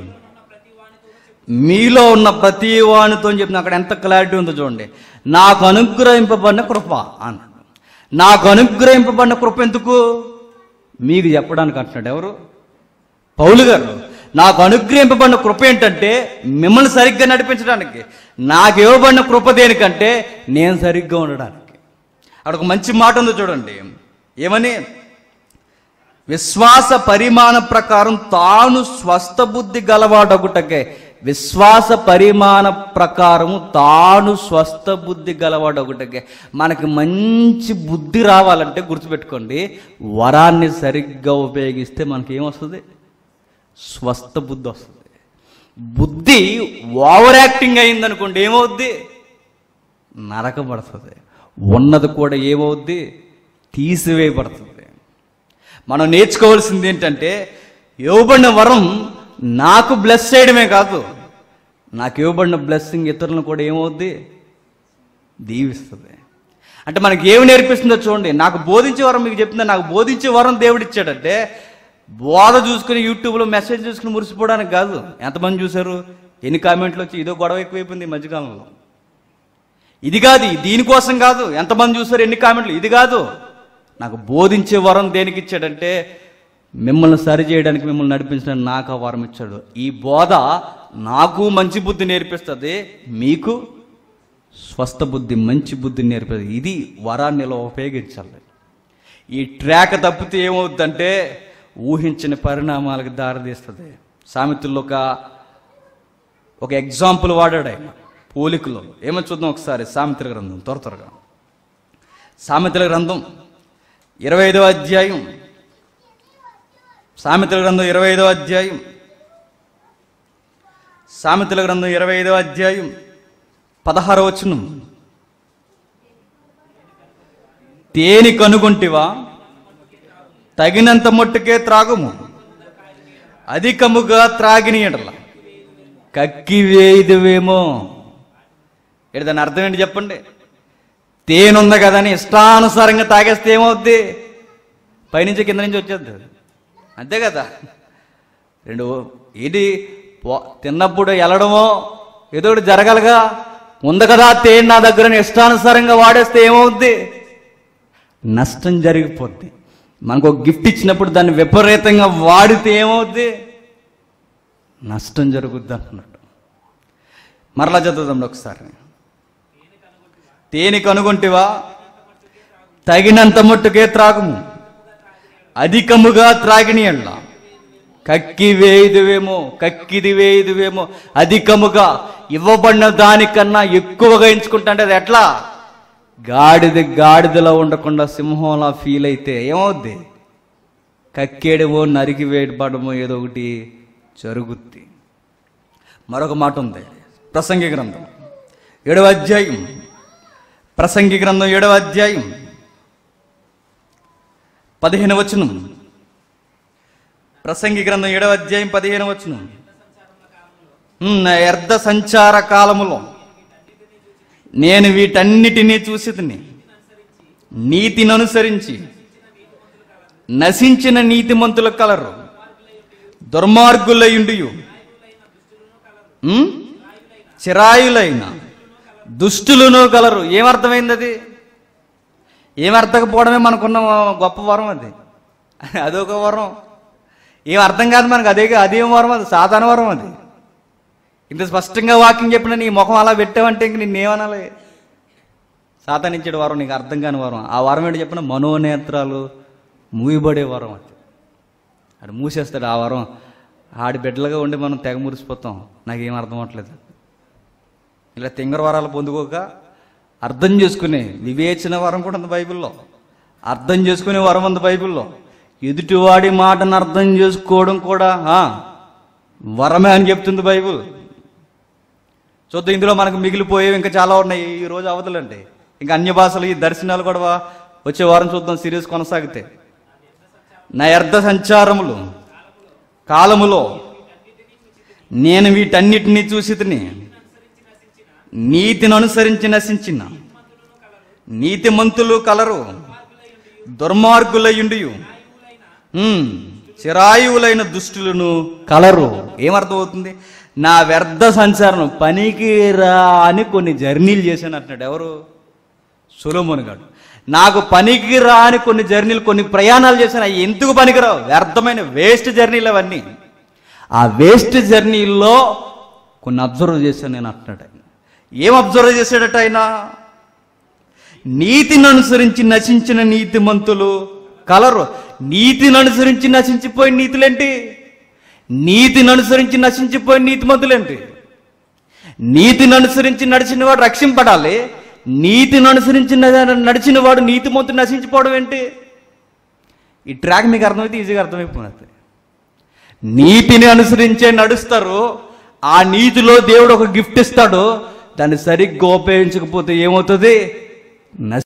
మీలో ఉన్న ప్రతి వానితో అని చెప్పిన అక్కడ ఎంత క్లారిటీ ఉందో చూడండి నాకు అనుగ్రహింపబడిన కృప అన్నాడు నాకు అనుగ్రహింపబడిన కృప ఎందుకు మీకు చెప్పడానికి అంటున్నాడు ఎవరు పౌలు గారు నాకు అనుగ్రహింపబడిన కృప ఏంటంటే మిమ్మల్ని సరిగ్గా నడిపించడానికి నాకు ఇవ్వబడిన కృప దేనికంటే నేను సరిగ్గా ఉండడానికి అక్కడ ఒక మంచి మాట ఉందో చూడండి ఏమని విశ్వాస పరిమాణ ప్రకారం తాను స్వస్థ బుద్ధి గలవాడొకటకే విశ్వాస పరిమాణ ప్రకారము తాను స్వస్థ బుద్ధి గలవాడొకటకే మనకి మంచి బుద్ధి రావాలంటే గుర్తుపెట్టుకోండి వరాన్ని సరిగ్గా ఉపయోగిస్తే మనకి ఏమొస్తుంది స్వస్థ బుద్ధి వస్తుంది బుద్ధి ఓవర్ యాక్టింగ్ అయిందనుకోండి ఏమవుద్ది నరకబడుతుంది ఉన్నది కూడా ఏమవుద్ది తీసివేయబడుతుంది మనం నేర్చుకోవాల్సింది ఏంటంటే ఇవ్వబడిన వరం నాకు బ్లెస్ చేయడమే కాదు నాకు ఇవ్వబడిన బ్లెస్సింగ్ ఇతరులను కూడా ఏమవుద్ది దీవిస్తుంది అంటే మనకి ఏమి నేర్పిస్తుందో చూడండి నాకు బోధించే వరం మీకు చెప్తుందా నాకు బోధించే వరం దేవుడు ఇచ్చాడంటే బోధ చూసుకుని యూట్యూబ్లో మెసేజ్ చూసుకుని మురిసిపోవడానికి కాదు ఎంతమంది చూశారు ఎన్ని కామెంట్లు వచ్చి ఇదో గొడవ ఎక్కువైపోయింది ఈ మధ్యకాలంలో ఇది కాదు దీనికోసం కాదు ఎంతమంది చూసారు ఎన్ని కామెంట్లు ఇది కాదు నాకు బోధించే వరం దేనికి ఇచ్చాడంటే మిమ్మల్ని సరి చేయడానికి మిమ్మల్ని నడిపించడానికి నాకు ఆ వరం ఇచ్చాడు ఈ బోధ నాకు మంచి బుద్ధి నేర్పిస్తుంది మీకు స్వస్థ బుద్ధి మంచి బుద్ధి నేర్పిస్తుంది ఇది వరాన్ని ఇలా ఉపయోగించాలి ఈ ట్రాక్ తప్పితే ఏమవుద్దంటే ఊహించిన పరిణామాలకు దారితీస్తుంది సామెతల్లో ఒక ఒక ఎగ్జాంపుల్ వాడాడు ఆయన పోలికలో ఏమో చూద్దాం ఒకసారి సామెతల గ్రంథం త్వర త్వరగా సామెతల గ్రంథం ఇరవై ఐదవ అధ్యాయం సామెతల గ్రంథం ఇరవై ఐదవ అధ్యాయం సామెతల గ్రంథం ఇరవై ఐదవ అధ్యాయం పదహార వచనం తేని కనుగొంటివా తగినంత మట్టుకే త్రాగుము అధికముగా త్రాగిని ఎడల కక్కి వేయుదువేమో ఇక్కడ దాని అర్థం ఏంటి చెప్పండి తేనుంది కదా అని ఇష్టానుసారంగా తాగేస్తే ఏమవుద్ది పైనుంచి కింద నుంచి వచ్చేద్ది అంతే కదా రెండు ఇది పో- తిన్నప్పుడు వెళ్ళడమో ఏదో ఒకటి జరగాలిగా ఉంది కదా తేను నా దగ్గర అని ఇష్టానుసారంగా వాడేస్తే ఏమవుద్ది నష్టం జరిగిపోద్ది మనకు ఒక గిఫ్ట్ ఇచ్చినప్పుడు దాన్ని విపరీతంగా వాడితే ఏమవుద్ది నష్టం జరుగుద్ది అంటున్నాడు మరలా చదువుదాం ఒకసారి తేని కనుగొంటివా తగినంత మట్టుకే త్రాగుము అధికముగా త్రాగిని ఎళ్ళ కక్కి వేయుదువేమో కక్కిది వేయుదువేమో అధికముగా ఇవ్వబడిన దానికన్నా ఎక్కువగా ఎంచుకుంటా అంటే అది ఎట్లా గాడిద గాడిదలో ఉండకుండా సింహంలా ఫీల్ అయితే ఏమవుద్ది కక్కేడమో నరికి వేయబడమో ఏదో ఒకటి జరుగుద్ది మరొక మాట ఉంది ప్రసంగి గ్రంథం ఏడవ అధ్యాయం ప్రసంగి గ్రంథం ఏడవ అధ్యాయం పదిహేను వచనం ప్రసంగి గ్రంథం ఏడవ అధ్యాయం పదిహేను వచనం ఉమ్, నా వ్యర్థ సంచార కాలములో నేను వీటన్నిటినీ చూసి నీతిని అనుసరించి నశించిన నీతిమంతుల కలరు దుర్మార్గులయుండియు ఉమ్, చిరాయులైన దుష్టులను కలరు ఏమర్థమైంది అది ఏమర్థకపోవడమే మనకున్న గొప్ప వరం అది అదొక వరం ఏం అర్థం కాదు మనకు అదే అదేం వరం అది సాధారణ వరం అది ఇంత స్పష్టంగా వాక్యం చెప్పిన నీ ముఖం అలా పెట్టావంటే ఇంక నిన్నేమనాలి సాతానించాడు వరం నీకు అర్థం కాని వరం ఆ వరం ఏంటి చెప్పిన మనోనేత్రాలు మూయబడే వరం అది అది మూసేస్తాడు ఆ వరం ఆడి బిడ్డలుగా ఉండి మనం తెగ మురిసిపోతాం నాకేం అర్థం అవట్లేదు ఇలా తింగర వరాలు పొందుకోక అర్థం చేసుకునే వివేచన వరం కూడా ఉంది బైబిల్లో అర్థం చేసుకునే వరం ఉంది బైబిల్లో ఎదుటివాడి మాటను అర్థం చేసుకోవడం కూడా ఆ, వరమే అని చెప్తుంది బైబిల్ చూద్దాం ఇందులో మనకు మిగిలిపోయేవి ఇంకా చాలా ఉన్నాయి ఈ రోజు అవతలండి ఇంకా అన్య భాషలు ఈ దర్శనాలు కూడా వచ్చే వారం చూద్దాం సిరీస్ కొనసాగితే నా అర్ధ సంచారములు కాలములో నేను వీటన్నిటినీ చూసి నీతిని అనుసరించి నశించిన నీతిమంతులు కలరు దుర్మార్గులయుండియు ఉమ్, చిరాయువులైన దుష్టులను కలరు ఏమర్థమవుతుంది నా వ్యర్థ సంచారం పనికి రా అని కొన్ని జర్నీలు చేశాను అంటున్నాడు ఎవరు సులోమోన్ గారు నాకు పనికి రా అని కొన్ని జర్నీలు కొన్ని ప్రయాణాలు చేశాను అవి ఎందుకు పనికిరావు వ్యర్థమైన వేస్ట్ జర్నీలు అవన్నీ ఆ వేస్ట్ జర్నీలో కొన్ని అబ్జర్వ్ చేశాను నేను అంటున్నాడు ఆయన ఏం అబ్జర్వ్ చేశాడట ఆయన నీతిని అనుసరించి నశించిన నీతిమంతులు కలరు నీతిని అనుసరించి నశించిపోయిన నీతులేంటి నీతిని అనుసరించి నశించిపోయిన నీతిమంతులేంటి నీతిని అనుసరించి నడిచిన వాడు రక్షింపడాలి నీతిని అనుసరించి న- నడిచిన వాడు నీతిమంతుడు నశించిపోవడం ఏంటి ఈ ట్రాక్ మీకు అర్థమైతే ఈజీగా అర్థమైపోతుంది నీతిని అనుసరించే నడుస్తారు ఆ నీతిలో దేవుడు ఒక గిఫ్ట్ ఇస్తాడు దాన్ని సరిగ్గా ఉపయోగించకపోతే ఏమవుతుంది నశ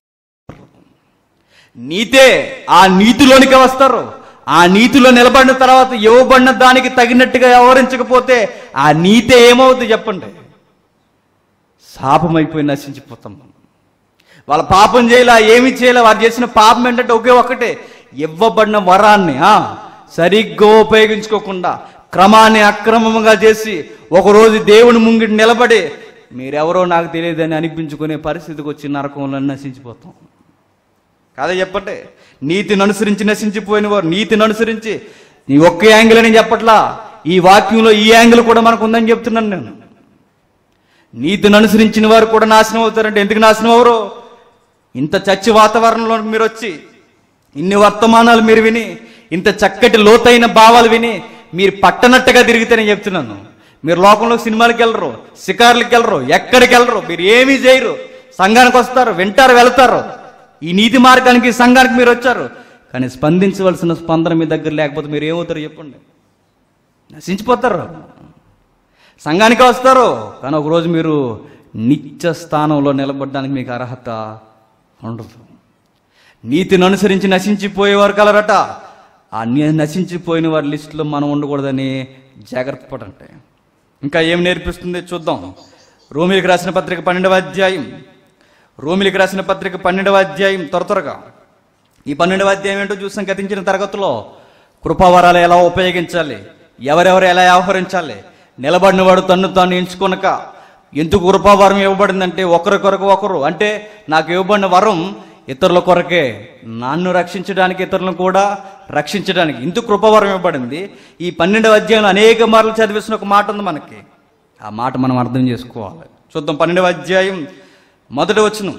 నీతే ఆ నీతిలోనికి వస్తారు ఆ నీతిలో నిలబడిన తర్వాత ఇవ్వబడిన దానికి తగినట్టుగా వ్యవహరించకపోతే ఆ నీతే ఏమవుతుంది చెప్పండి శాపమైపోయి నశించిపోతాం మనం వాళ్ళ పాపం చేయలే ఏమి చేయలే వారు చేసిన పాపం ఏంటంటే ఒకే ఒక్కటే ఇవ్వబడిన వరాన్ని ఆ, సరిగ్గా ఉపయోగించుకోకుండా క్రమాన్ని అక్రమంగా చేసి ఒకరోజు దేవుని ముంగిటి నిలబడి మీరెవరో నాకు తెలియదని అనిపించుకునే పరిస్థితికి వచ్చి నరకంలో నశించిపోతాం కాదా చెప్పండి నీతిని అనుసరించి నశించిపోయిన వారు నీతిని అనుసరించి నీ ఒక్క యాంగిల్ అని చెప్పట్లా ఈ వాక్యంలో ఈ యాంగిల్ కూడా మనకు ఉందని చెప్తున్నాను నేను నీతిని అనుసరించిన వారు కూడా నాశనం అవుతారంటే ఎందుకు నాశనం అవరు ఇంత చచ్చి వాతావరణంలో మీరు వచ్చి ఇన్ని వర్తమానాలు మీరు విని ఇంత చక్కటి లోతైన భావాలు విని మీరు పట్టనట్టుగా తిరిగితేనే చెప్తున్నాను మీరు లోకంలో సినిమాలకు వెళ్ళరు షికార్లకు వెళ్ళరు ఎక్కడికి వెళ్ళరు మీరు ఏమీ చేయరు సంఘానికి వస్తారు వింటారు వెళ్తారు ఈ నీతి మార్గానికి ఈ సంఘానికి మీరు వచ్చారు కానీ స్పందించవలసిన స్పందన మీ దగ్గర లేకపోతే మీరు ఏమవుతారు చెప్పండి నశించిపోతారు సంఘానికి వస్తారు కానీ ఒకరోజు మీరు నిత్య స్థానంలో నిలబడడానికి మీకు అర్హత ఉండదు నీతిని అనుసరించి నశించిపోయేవారు కలరట ఆ ని- నశించిపోయిన వారి లిస్టులో మనం ఉండకూడదని జాగ్రత్త పడంటే ఇంకా ఏం నేర్పిస్తుంది చూద్దాం రోమిలికి రాసిన పత్రిక పన్నెండవ అధ్యాయం రోమిలికి రాసిన పత్రిక పన్నెండవ అధ్యాయం త్వర త్వరగా ఈ పన్నెండవ అధ్యాయం ఏంటో చూసాం గతించిన తరగతిలో కృపావరాలు ఎలా ఉపయోగించాలి ఎవరెవరు ఎలా వ్యవహరించాలి నిలబడిన వాడు తన్ను తాను ఎంచుకొనక ఎందుకు కృపావరం ఇవ్వబడిందంటే ఒకరి కొరకు ఒకరు అంటే నాకు ఇవ్వబడిన వరం ఇతరుల కొరకే నన్ను రక్షించడానికి ఇతరులను కూడా రక్షించడానికి ఇందుకు కృపావరం ఇవ్వబడింది ఈ పన్నెండవ అధ్యాయంలో అనేక మార్లు చదివేసిన ఒక మాట ఉంది మనకి ఆ మాట మనం అర్థం చేసుకోవాలి చూద్దాం పన్నెండవ అధ్యాయం మొదటి వచనం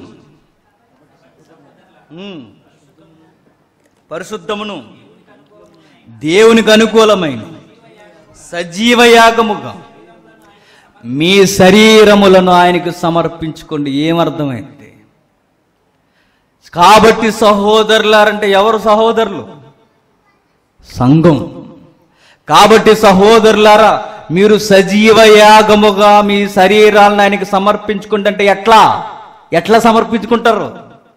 ఉమ్. పరిశుద్ధమును దేవునికి అనుకూలమైన సజీవ యాగముగా మీ శరీరములను ఆయనకు సమర్పించుకోండి ఏమర్థమైంది కాబట్టి సహోదరులారంటే ఎవరు సహోదరులు సంఘం కాబట్టి సహోదరులారా మీరు సజీవ యాగముగా మీ శరీరాలను ఆయనకి సమర్పించుకుంటుంటే ఎట్లా ఎట్లా సమర్పించుకుంటారు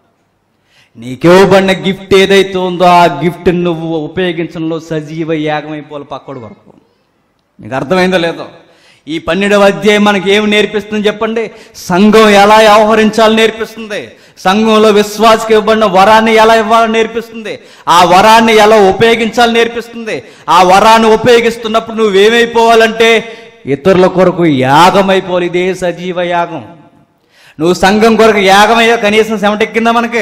నీకివ్వబడిన గిఫ్ట్ ఏదైతే ఉందో ఆ గిఫ్ట్ నువ్వు ఉపయోగించడంలో సజీవ యాగం అయిపోవాలి పక్కడు వరకు మీకు అర్థమైందో లేదో ఈ పన్నెండవ అధ్యాయం మనకి ఏమి నేర్పిస్తుంది చెప్పండి సంఘం ఎలా వ్యవహరించాలో నేర్పిస్తుంది సంఘంలో విశ్వాసకి ఇవ్వబడిన వరాన్ని ఎలా ఇవ్వాలో నేర్పిస్తుంది ఆ వరాన్ని ఎలా ఉపయోగించాలో నేర్పిస్తుంది ఆ వరాన్ని ఉపయోగిస్తున్నప్పుడు నువ్వేమైపోవాలంటే ఇతరుల కొరకు యాగం అయిపోవాలి ఇదే సజీవ యాగం నువ్వు సంఘం కొరకు యాగం అయ్యా కనీసం చెమటెక్కిందా మనకి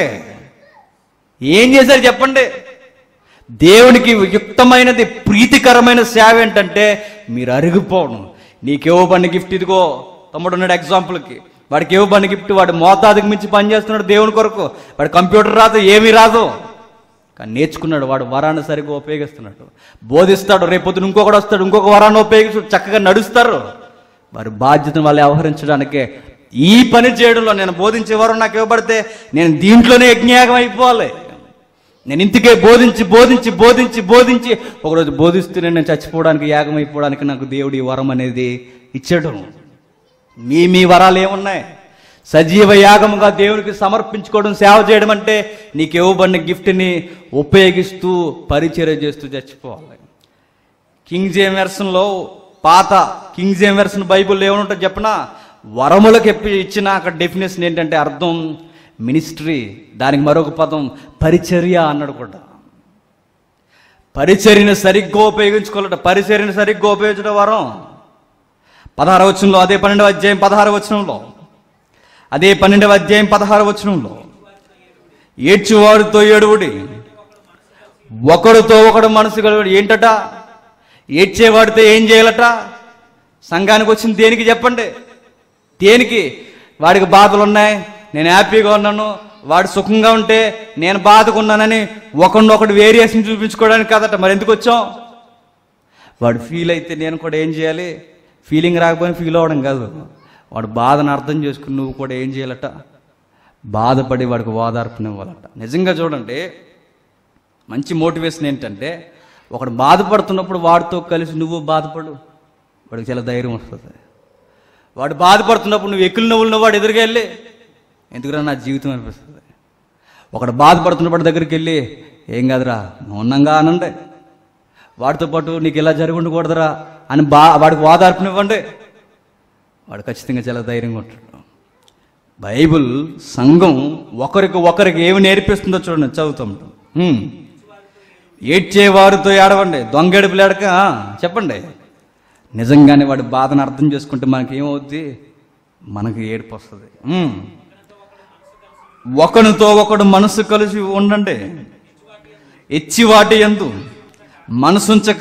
ఏం చేశారు చెప్పండి దేవునికి యుక్తమైనది ప్రీతికరమైన సేవ ఏంటంటే మీరు అరిగిపోవడం నీకు ఇవ్వబడిన గిఫ్ట్ ఇదిగో తమ్ముడు ఉన్నాడు ఎగ్జాంపుల్కి వాడికి ఇవ్వబడిన గిఫ్ట్ వాడు మోతాదుకి మించి పనిచేస్తున్నాడు దేవుని కొరకు వాడు కంప్యూటర్ రాదు ఏమీ రాదు కానీ నేర్చుకున్నాడు వాడు వరాన్ని సరిగ్గా ఉపయోగిస్తున్నాడు బోధిస్తాడు రేపొద్దున ఇంకొకడు వస్తాడు ఇంకొక వరాన్ని ఉపయోగిస్తూ చక్కగా నడుస్తారు వారి బాధ్యతను వాళ్ళు వ్యవహరించడానికే ఈ పని చేయడంలో నేను బోధించే వరం నాకు ఇవ్వబడితే నేను దీంట్లోనే యజ్ఞయాగం అయిపోవాలి నేను ఇంటికే బోధించి బోధించి బోధించి బోధించి ఒకరోజు బోధిస్తూనే నేను చచ్చిపోవడానికి యాగం అయిపోవడానికి నాకు దేవుడి వరం అనేది ఇచ్చాడు మీ మీ వరాలు ఏమున్నాయి సజీవ యాగముగా దేవునికి సమర్పించుకోవడం సేవ చేయడం అంటే నీకు ఇవ్వబడిన గిఫ్ట్ని ఉపయోగిస్తూ పరిచర్య చేస్తూ చచ్చిపోవాలి కింగ్ జేమ్ వెర్షన్లో పాత కింగ్ జేమ్ వెర్షన్ బైబుల్ ఏమనుంటుంది చెప్పనా వరములకు ఎప్పి ఇచ్చిన అక్కడ డెఫినేషన్ ఏంటంటే అర్థం మినిస్ట్రీ దానికి మరొక పదం పరిచర్య అన్నాడు కూడా పరిచర్యను సరిగ్గా ఉపయోగించుకోవాలట పరిచర్యను సరిగ్గా ఉపయోగించడం వరం పదహార వచనంలో అదే పన్నెండవ అధ్యాయం పదహార వచనంలో అదే పన్నెండవ అధ్యాయం పదహార వచనంలో ఏడ్చువారితో ఏడువుడి ఒకడితో ఒకడు మనసు కలుగుడు ఏంటట ఏడ్చేవాడితో ఏం చేయాలట సంఘానికి వచ్చింది దేనికి చెప్పండి దేనికి వాడికి బాధలు ఉన్నాయి నేను హ్యాపీగా ఉన్నాను వాడు సుఖంగా ఉంటే నేను బాధగా ఉన్నానని ఒకడినొకటి వేరియేషన్ చూపించుకోవడానికి కదట మరి ఎందుకు వచ్చాం వాడు ఫీల్ అయితే నేను కూడా ఏం చేయాలి ఫీలింగ్ రాకపోయినా ఫీల్ అవ్వడం కాదు వాడు బాధను అర్థం చేసుకుని నువ్వు కూడా ఏం చేయాలట బాధపడి వాడికి ఓదార్పునివ్వాలట నిజంగా చూడండి మంచి మోటివేషన్ ఏంటంటే ఒకడు బాధపడుతున్నప్పుడు వాడితో కలిసి నువ్వు బాధపడు వాడికి చాలా ధైర్యం వస్తుంది వాడు బాధపడుతున్నప్పుడు నువ్వు ఎక్కులు నవ్వులు వాడు ఎదురుగా వెళ్ళి ఎందుకురా నా జీవితం అనిపిస్తుంది ఒకడు బాధపడుతున్నప్పుడు దగ్గరికి వెళ్ళి ఏం కాదురా మౌనంగా అనండి వాడితో పాటు నీకు ఇలా జరిగి ఉండకూడదురా అని బా వాడికి ఓదార్పునివ్వండి వాడు ఖచ్చితంగా చాలా ధైర్యంగా ఉంటాడు బైబిల్ సంఘం ఒకరికి ఒకరికి ఏమి నేర్పిస్తుందో చూడండి చదువుతాం హ్మ్. ఏడ్చేవారితో ఏడవండి దొంగెడుపులు ఏడక ఆ, చెప్పండి నిజంగానే వాడి బాధను అర్థం చేసుకుంటే మనకి ఏమవుద్ది మనకి ఏడుపు వస్తుంది హ్మ్. ఒకనితో ఒకడు మనసు కలిసి ఉండండి ఎచ్చివాటి ఎందు మనసుంచక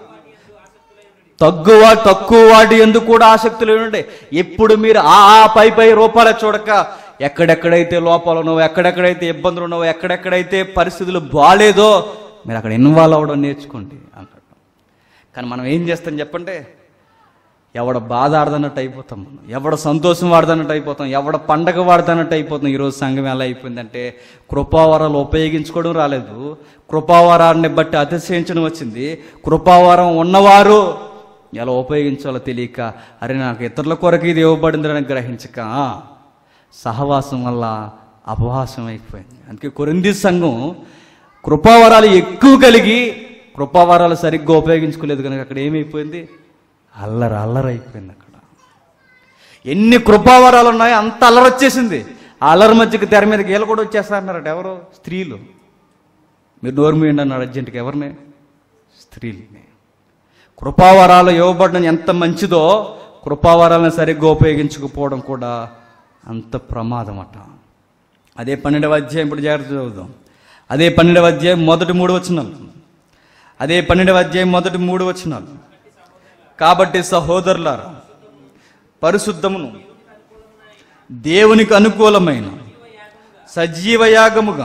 తగ్గువ తక్కువ వాటి ఎందుకు కూడా ఆసక్తులు ఉండే ఎప్పుడు మీరు ఆ ఆ పై పై రూపాలు చూడక ఎక్కడెక్కడైతే లోపాలు ఉన్నావో ఎక్కడెక్కడైతే ఇబ్బందులు ఉన్నావో ఎక్కడెక్కడైతే పరిస్థితులు బాగాలేదో మీరు అక్కడ ఇన్వాల్వ్ అవ్వడం నేర్చుకోండి అంటాడు కానీ మనం ఏం చేస్తాం చెప్పండి ఎవడ బాధ ఆడదన్నట్టు అయిపోతాం మనం ఎవడ సంతోషం వాడదన్నట్టు అయిపోతాం ఎవడ పండగ వాడదన్నట్టు అయిపోతాం ఈరోజు సంఘం ఎలా అయిపోయిందంటే కృపావరాలు ఉపయోగించుకోవడం రాలేదు కృపావరాన్ని బట్టి అతిశయించడం వచ్చింది కృపావరం ఉన్నవారు ఎలా ఉపయోగించాలో తెలియక అరే నాకు ఇతరుల కొరకు ఇది ఇవ్వబడిందని గ్రహించక ఆ, సహవాసం వల్ల అపహాసం అయిపోయింది అందుకే కొరింది సంఘం కృపావరాలు ఎక్కువ కలిగి కృపావరాలు సరిగ్గా ఉపయోగించుకోలేదు కనుక అక్కడ ఏమైపోయింది అల్లరి అల్లరి అయిపోయింది అక్కడ ఎన్ని కృపావరాలు ఉన్నాయో అంత అల్లరి వచ్చేసింది ఆ అల్లరి మధ్యకి తెర మీదకి వీళ్ళు కూడా వచ్చేస్తారన్నారట ఎవరు స్త్రీలు మీరు నోరు మూయండి అన్నాడు అర్జెంట్కి ఎవరిని స్త్రీలని కృపావరాలు ఇవ్వబడడం ఎంత మంచిదో కృపావరాలను సరిగ్గా ఉపయోగించకపోవడం కూడా అంత ప్రమాదం అట అదే పన్నెండవ అధ్యాయం ఇప్పుడు జాగ్రత్త చదువుదాం అదే పన్నెండవ అధ్యాయం మొదటి మూడు వచనాలు అదే పన్నెండవ అధ్యాయం మొదటి మూడు వచనాలు కాబట్టి సహోదరులారా పరిశుద్ధమును దేవునికి అనుకూలమైన సజీవ యాగముగా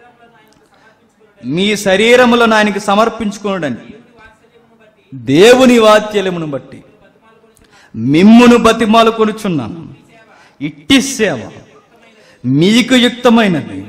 మీ శరీరములను ఆయనకి సమర్పించుకోవడానికి దేవుని వాత్యలమును బట్టి మిమ్మును బతిమాలు కొనుచున్నాను ఇట్టి సేవ మీకు యుక్తమైనది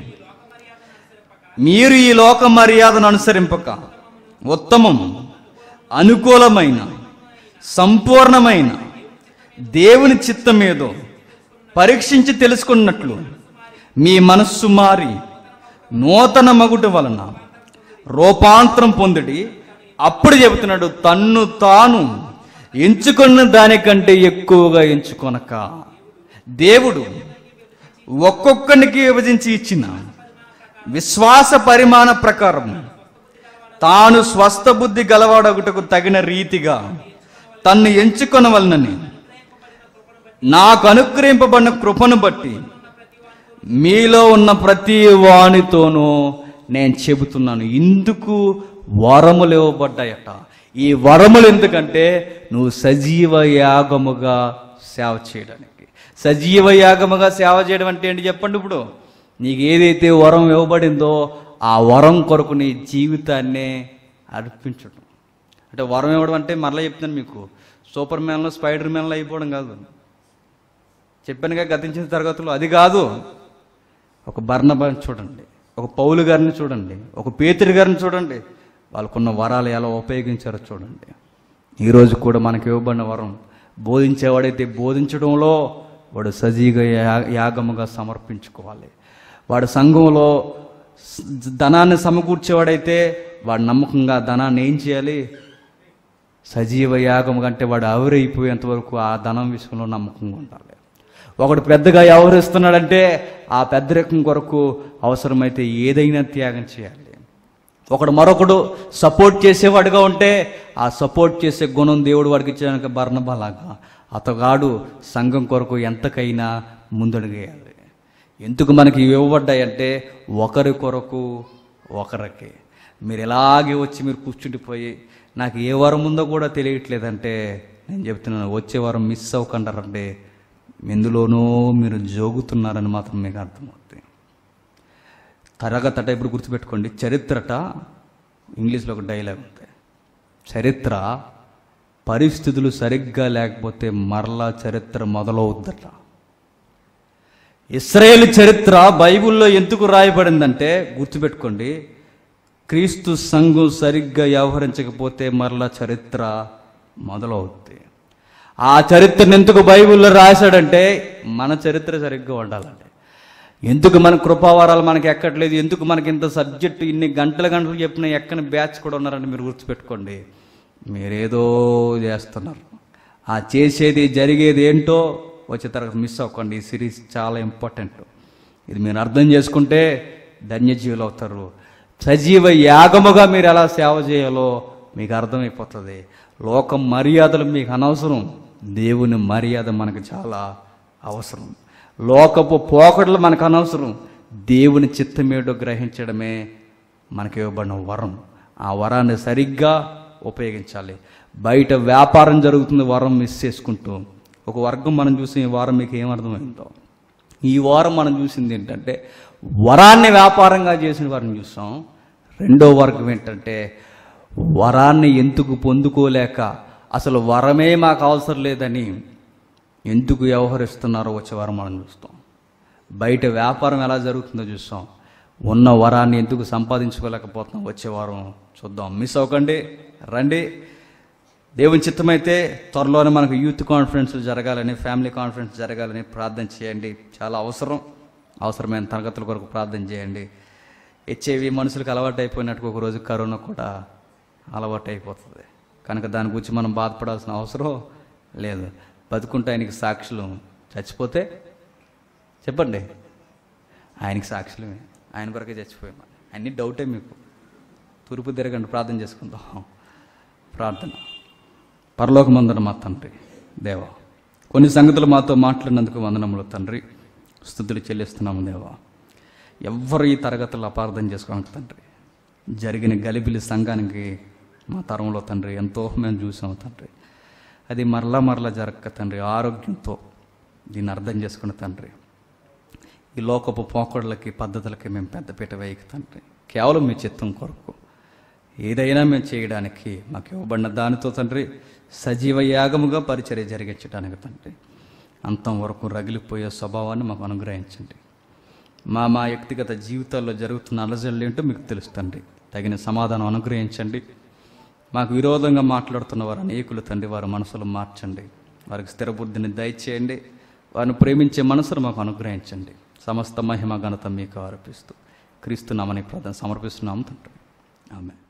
మీరు ఈ లోక మర్యాదను అనుసరింపక ఉత్తమం అనుకూలమైన సంపూర్ణమైన దేవుని చిత్తం ఏదో పరీక్షించి తెలుసుకున్నట్లు మీ మనస్సు మారి నూతన మగుట వలన రూపాంతరం పొందిడి అప్పుడు చెబుతున్నాడు తన్ను తాను ఎంచుకున్న దానికంటే ఎక్కువగా ఎంచుకొనక దేవుడు ఒక్కొక్కనికి విభజించి ఇచ్చిన విశ్వాస పరిమాణ ప్రకారం తాను స్వస్థ బుద్ధి గలవాడొకటకు తగిన రీతిగా తన్ను ఎంచుకొనవలనని నాకు అనుగ్రహింపబడిన కృపను బట్టి మీలో ఉన్న ప్రతి వానితోనూ నేను చెబుతున్నాను ఇందుకు వరములు ఇవ్వబడ్డాయట ఈ వరములు ఎందుకంటే నువ్వు సజీవ యాగముగా సేవ చేయడానికి సజీవ యాగముగా సేవ చేయడం అంటే ఏంటి చెప్పండి ఇప్పుడు నీకు ఏదైతే వరం ఇవ్వబడిందో ఆ వరం కొరకు నీ జీవితాన్నే అర్పించడం అంటే వరం ఇవ్వడం అంటే మరలా చెప్తున్నాను మీకు సూపర్ మ్యాన్లో స్పైడర్ మ్యాన్లో అయిపోవడం కాదు చెప్పానుగా గతించిన తరగతులు అది కాదు ఒక బర్ణబాని చూడండి ఒక పౌలు గారిని చూడండి ఒక పేతురి గారిని చూడండి వాళ్ళకున్న వరాలు ఎలా ఉపయోగించారో చూడండి ఈరోజు కూడా మనకి ఇవ్వబడిన వరం బోధించేవాడైతే బోధించడంలో వాడు సజీవ యా- యాగముగా సమర్పించుకోవాలి వాడు సంఘంలో స- ధనాన్ని సమకూర్చేవాడైతే వాడు నమ్మకంగా ఆ ధనాన్ని ఏం చేయాలి సజీవ యాగం కంటే వాడు ఆవిరైపోయేంత వరకు ఆ ధనం విషయంలో నమ్మకంగా ఉండాలి ఒకడు పెద్దగా వ్యవహరిస్తున్నాడంటే ఆ పెద్దరికం కొరకు అవసరమైతే ఏదైనా త్యాగం చేయాలి ఒకడు మరొకడు సపోర్ట్ చేసేవాడుగా ఉంటే ఆ సపోర్ట్ చేసే గుణం దేవుడు వాడికి ఇచ్చాక బర్ణబలాగా అతగాడు సంఘం కొరకు ఎంతకైనా ముందడుగేయాలి ఎందుకు మనకి ఇవి ఇవ్వబడ్డాయంటే ఒకరి కొరకు ఒకరికి మీరు ఎలాగే వచ్చి మీరు కూర్చుండిపోయి నాకు ఏ వారం ఉందో కూడా తెలియట్లేదంటే నేను చెప్తున్నాను వచ్చే వారం మిస్ అవ్వకంటారంటే ఎందులోనో మీరు జోగుతున్నారని మాత్రం మీకు అర్థమవుతుంది తరగతట ఇప్పుడు గుర్తుపెట్టుకోండి చరిత్రట ఇంగ్లీష్లో ఒక డైలాగ్ ఉంది చరిత్ర పరిస్థితులు సరిగ్గా లేకపోతే మరలా చరిత్ర మొదలవుద్దట ఇస్రాయేల్ చరిత్ర బైబిల్లో ఎందుకు రాయబడిందంటే గుర్తుపెట్టుకోండి క్రీస్తు సంఘం సరిగ్గా వ్యవహరించకపోతే మరలా చరిత్ర మొదలవుద్ది ఆ చరిత్రను ఎందుకు బైబిల్లో రాశాడంటే మన చరిత్ర సరిగ్గా ఉండాలండి ఎందుకు మన కృపావారాలు మనకి ఎక్కట్లేదు ఎందుకు మనకి ఇంత సబ్జెక్టు ఇన్ని గంటల గంటలు చెప్పిన ఎక్కని బ్యాచ్ కూడా ఉన్నారని మీరు గుర్తుపెట్టుకోండి మీరేదో చేస్తున్నారు ఆ చేసేది జరిగేది ఏంటో వచ్చే తరగతి మిస్ అవ్వకండి ఈ సిరీస్ చాలా ఇంపార్టెంట్ ఇది మీరు అర్థం చేసుకుంటే ధన్యజీవులు అవుతారు సజీవ యాగముగా మీరు ఎలా సేవ చేయాలో మీకు అర్థమైపోతుంది లోకం మర్యాదలు మీకు అనవసరం దేవుని మర్యాద మనకు చాలా అవసరం లోకపు పోకడలు మనకు అనవసరం దేవుని చిత్తమేడో గ్రహించడమే మనకి ఇవ్వబడిన వరం ఆ వరాన్ని సరిగ్గా ఉపయోగించాలి బయట వ్యాపారం జరుగుతుంది వరం మిస్ చేసుకుంటూ ఒక వర్గం మనం చూసి ఈ వారం మీకు ఏమర్థమైందో ఈ వారం మనం చూసింది ఏంటంటే వరాన్ని వ్యాపారంగా చేసిన వారిని చూసాం రెండో వర్గం ఏంటంటే వరాన్ని ఎందుకు పొందుకోలేక అసలు వరమే మాకు అవసరం లేదని ఎందుకు వ్యవహరిస్తున్నారో వచ్చే వారం మనం చూస్తాం బయట వ్యాపారం ఎలా జరుగుతుందో చూస్తాం ఉన్న వరాన్ని ఎందుకు సంపాదించుకోలేకపోతున్నాం వచ్చే వారం చూద్దాం మిస్ అవ్వకండి రండి దేవుని చిత్తమైతే త్వరలోనే మనకు యూత్ కాన్ఫరెన్స్ జరగాలని ఫ్యామిలీ కాన్ఫరెన్స్ జరగాలని ప్రార్థన చేయండి చాలా అవసరం అవసరమైన తరగతుల కొరకు ప్రార్థన చేయండి హెచ్ఐవి మనుషులకు అలవాటు అయిపోయినట్టు ఒక రోజు కరోనా కూడా అలవాటు అయిపోతుంది కనుక దాని గురించి మనం బాధపడాల్సిన అవసరం లేదు బతుకుంటే ఆయనకి సాక్షులు చచ్చిపోతే చెప్పండి ఆయనకి సాక్షులమే ఆయన కొరకే చచ్చిపోయాం అన్ని డౌటే మీకు తూర్పు తిరగండి ప్రార్థన చేసుకుందాం ప్రార్థన పరలోకమందన మా తండ్రి దేవా కొన్ని సంగతులు మాతో మాట్లాడినందుకు వందనములు తండ్రి స్థుతులు చెల్లిస్తున్నాము దేవా ఎవ్వరు ఈ తరగతులు అపార్థం చేసుకోవాలి తండ్రి జరిగిన గలిబిలి సంఘానికి మా తరంలో తండ్రి ఎంతో మేము చూసాము తండ్రి అది మరలా మరలా జరగక తండ్రి ఆరోగ్యంతో దీన్ని అర్థం చేసుకున్న తండ్రి ఈ లోకపు పోకడలకి పద్ధతులకి మేము పెద్దపీట వేయక తండ్రి కేవలం మీ చిత్తం కొరకు ఏదైనా మేము చేయడానికి మాకు ఇవ్వబడిన దానితో తండ్రి సజీవ యాగముగా పరిచర్య జరిగించడానికి తండ్రి అంతం వరకు రగిలిపోయే స్వభావాన్ని మాకు అనుగ్రహించండి మా మా వ్యక్తిగత జీవితాల్లో జరుగుతున్న అలజడులు ఏంటో మీకు తెలుస్తుంది తగిన సమాధానం అనుగ్రహించండి మాకు విరోధంగా మాట్లాడుతున్న వారు అనేకులు తండ్రి వారి మనసులు మార్చండి వారికి స్థిర బుద్ధిని దయచేయండి వారిని ప్రేమించే మనసును మాకు అనుగ్రహించండి సమస్త మహిమ ఘనత మీకు ఆరోపిస్తూ క్రీస్తు నామని ప్రార్థన సమర్పిస్తున్నాము తండ్రి ఆమె